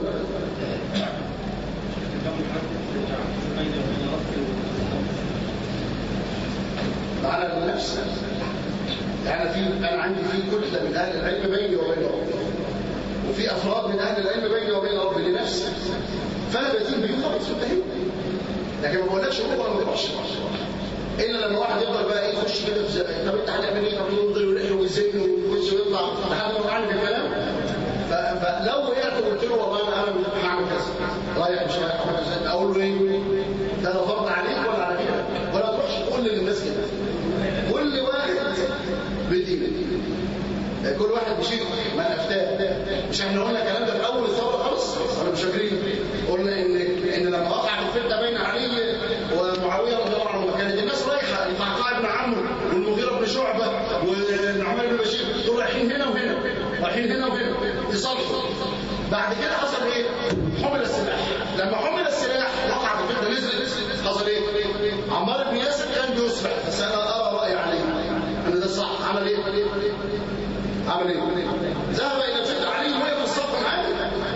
على النفس يعني في انا عندي في كتله من اهل العلم بيني وبين ربي وفي افراد من اهل العلم بيني وبين ربي لنفسي فانا بدين بيه خلاص انتهيت لكن ما بقولكش هو ولا ما بقولش الا لما واحد يفضل بقى ايه يخش كده في طب انت هتعمل ايه طب يفضل يلح ويزن ويخش ويطلع لحد ما عارف الكلام فلو وقعت وقلت له والله انا انا هعمل كذا رايح مش رايح اقول له ايه ده انا فرض عليك ولا على كده ولا تروحش تقول للناس كده كل واحد بدينه كل واحد بشيء ما افتاه مش احنا قلنا الكلام ده في اول الثوره خالص ولا مش فاكرين قلنا ان ان لما وقعت الفتنه بين علي ومعاويه رضي الله عنهما كانت الناس رايحه القعقاع بن عمرو والمغيره بن شعبه والنعمان بن بشير دول رايحين هنا وهنا رايحين هنا وهنا يصالحوا بعد كده حصل ايه؟ حمل السلاح لما حمل السلاح وقعت الفتنه نزلت حصل ايه؟ عمار بن ياسر كان بيسرع بس انا ارى راي عليه ان ده صح عمل ايه؟ عمل ايه؟ ذهب الى فتنه علي وهي في الصف معاه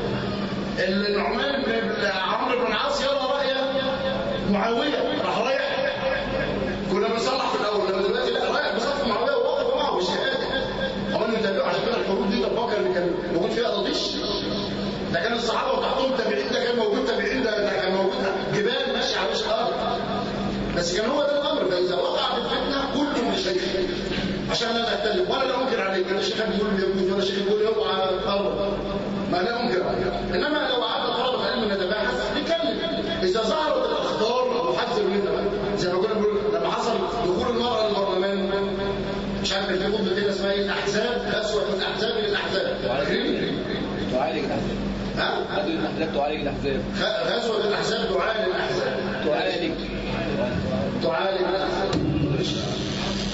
النعمان بن عمرو بن العاص يرى راي معاويه راح رايح كنا بنصلح في الاول لما دلوقتي لا رايح بصف معاويه وواقف معه بالشهاده عمال نتابعه عشان كده الحروب دي طب كان كان موجود فيها قضيش ده كان الصحابه وتحتهم تابعين ده كان موجود تابعين ده, ده كان موجود جبال ماشيه على وش الارض بس كان هو ده الامر فاذا وقعت الفتنه كله مش شايف عشان لا نختلف ولا لا انكر عليك انا شيخ بيقول يموت ولا شيخ بيقول يوقع الارض ما لا انكر عليك انما لو قعدنا طلبه علم نتباحث نتكلم اذا ظهرت الاخطار نحذر منها زي ما كنا بنقول لما حصل دخول المراه للبرلمان مش عارف في خطبه كده اسمها ايه الاحزاب اسوء من الاحزاب للاحزاب فاكرين؟ تعالج الاحزاب ها؟ غزوة الاحزاب تعالج الاحزاب غزوه الاحزاب دعاء للاحزاب تعالج تعالج الاحزاب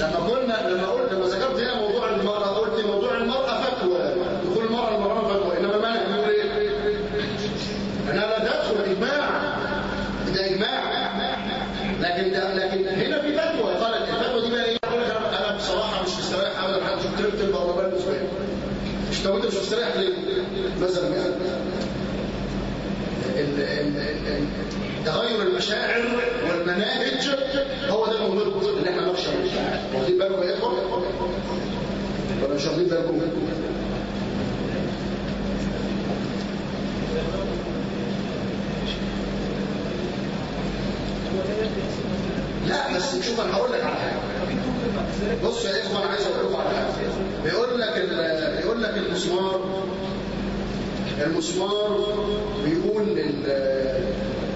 لما قلنا لما قلت لما ذكرت هنا موضوع المرأة قلت موضوع المرأة فتوى دخول المرأة المرأة فتوى إنما المانع بيقول إيه؟ أنها لا تدخل إجماع ده إجماع لكن ده لكن هنا في فتوى قالت الفتوى دي بقى إيه؟ أقول لك أنا أنا بصراحة مش مستريح أبدا حد شفت ترتب البرلمان الأسبوعي مش طب أنت مش مستريح ليه؟ مثلا يعني ال- ال- ال- ال- تغير المشاعر والمناهج هو ده الموضوع اللي احنا نخشى منه واخدين بالكم يا اخوه ولا مش واخدين بالكم لا بس شوف انا هقول لك على حاجه بص يا اخوه انا عايز اقول لكم على حاجه بيقول لك ال- بيقول لك المسمار المسمار بيقول لل-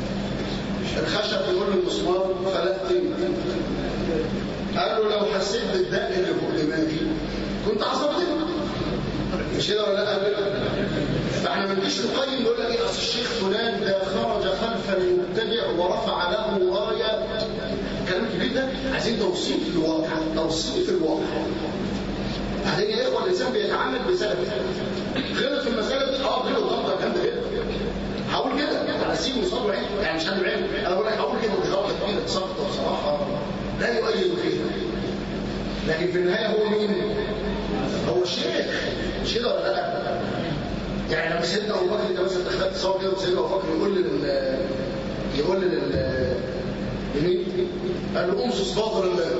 الخشب بيقول للمسمار فلقتني قال له لو حسيت بالدق اللي فوق دماغي كنت عصبتني مش كده ولا لا فاحنا ما نجيش نقيم نقول لك ايه اصل الشيخ فلان ده خرج خلف المبتدع ورفع له رايه كلام كبير ده عايزين توصيف الواقع توصيف الواقع بعدين يا اخوه الانسان بيتعامل بسبب غلط في المساله دي اه غلط غلطه جامده جدا هقول كده انا اسيبه يصاب عين يعني مش هدعي بعين انا بقول لك هقول كده دي غلطه كبيره سقطه بصراحه لا يؤيد فيها لكن في النهايه هو مين؟ هو الشيخ مش كده ولا لا؟ يعني لما سيدنا ابو بكر انت مثلا دخلت تصور كده وسيدنا ابو بكر يقول لل يقول لل لمين؟ قال له امسس باطل المال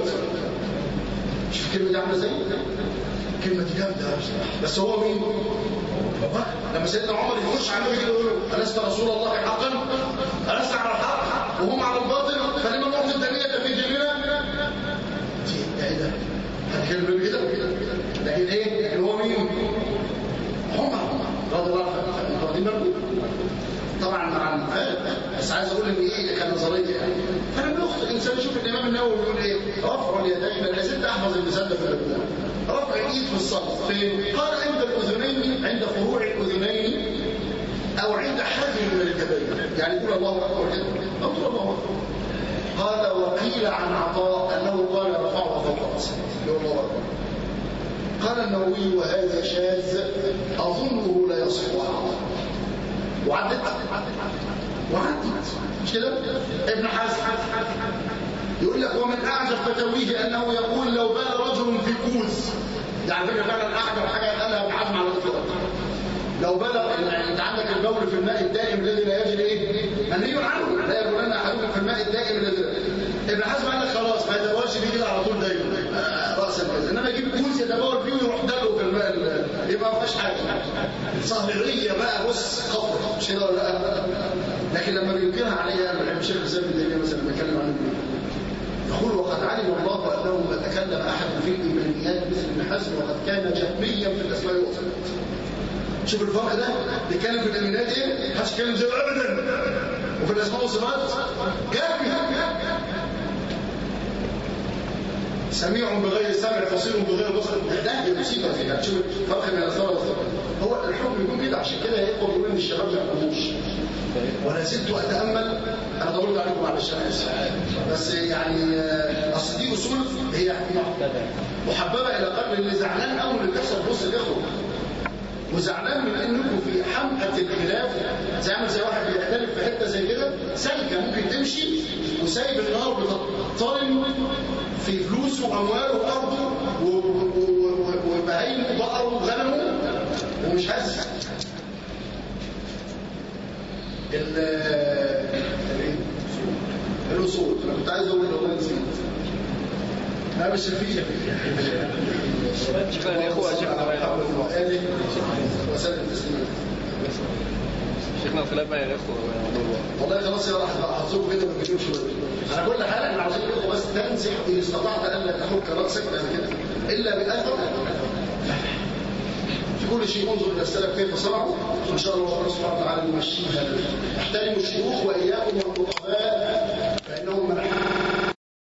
شوف الكلمه دي عامله ازاي؟ كلمه دي جامده بصراحه بس هو مين؟ أبو بكر لما سيدنا عمر يخش على النبي كده يقول له الست رسول الله حقا؟ الست على الحق وهم على الباطل فلما نعطي الدنيا في ديننا؟ دي ايه ده؟ هتكلم كده لكن ايه؟ لكن هو مين؟ عمر رضي الله عنه واخدين بالكم؟ طبعا مع المفارق بس عايز اقول ان ايه كان نظريه يعني فانا بنخطئ الانسان يشوف الامام النووي بيقول ايه رفع اليدين لا زلت احفظ المثال ده في الركوع رفع الايد في الصلاه فين؟ قال عند الاذنين عند فروع الاذنين او عند حجم من الكبائر يعني يقول الله اكبر كده او تقول الله اكبر قال وقيل عن عطاء انه قال رفعه فوق راسه يقول الله اكبر قال النووي وهذا شاذ اظنه لا يصح وعدت وعدت مش كده ابن حزم يقول لك ومن اعجب فتاويه انه يقول لو بال رجل في كوز يعني فكره فعلا اعجب حاجه قالها ابن حزم على الاطلاق لو بلغ يعني انت عندك البول في الماء الدائم الذي لا يجري ايه منهي عنه لا يقولن احدكم في الماء الدائم الذي ابن حزم قال لك خلاص ما يتبولش فيه كده على طول دايما آه، راسا كده انما يجيب كوز يتبول فيه ويروح دلقه في الماء ال- يبقى ما فيهاش حاجه صهريه بقى بص قفر مش كده ولا لا لكن لما بينكرها عليها انا بحب الشيخ الاسلام ابن تيميه مثلا لما يتكلم عن ابن يقول وقد علم الله انه ما تكلم احد في الايمانيات مثل ابن حزم وقد كان جهميا في الاسماء والصفات شوف الفرق ده بيتكلم في الامينات ايه محدش يتكلم زيه ابدا وفي الاسماء والصفات جامد سميع بغير سمع بصير بغير بصر ده دي مصيبه فيها شوف فرق بين الاثار والصفات هو الحكم يكون كده عشان كده يا اخوه بيقولوا ان الشباب ما يفهموش ولا زلت اتامل انا طولت عليكم معلش انا اسف بس يعني آه، اصل دي اصول هي محببه الى قلب اللي زعلان قوي من اللي بيحصل في وسط الاخوه وزعلان من انكم في حمقى الخلاف زي عامل زي واحد بيختلف في حته زي كده سالكه ممكن تمشي وسايب النار بتطارم في فلوسه وامواله وارضه و- و- و- و- وبهايمه وبقره وغنمه ومش حاسس ال ال- الاصول انا كنت عايز اقول لو نسيت لا مش الفيزياء شكرا يا اخوة شكرا وآله وسلم تسليما شيخنا الخلاف بقى يا اخوة والله خلاص يا راح احفظوكم كده ما تجيبوش انا كل حاجه احنا عاوزين الاخوه بس تنزح ان استطعت الا تحك راسك بعد كده الا باثر في كل شيء انظر الى السلف كيف صنعوا ان شاء الله ربنا سبحانه وتعالى يمشيها احترموا الشيوخ واياكم والقران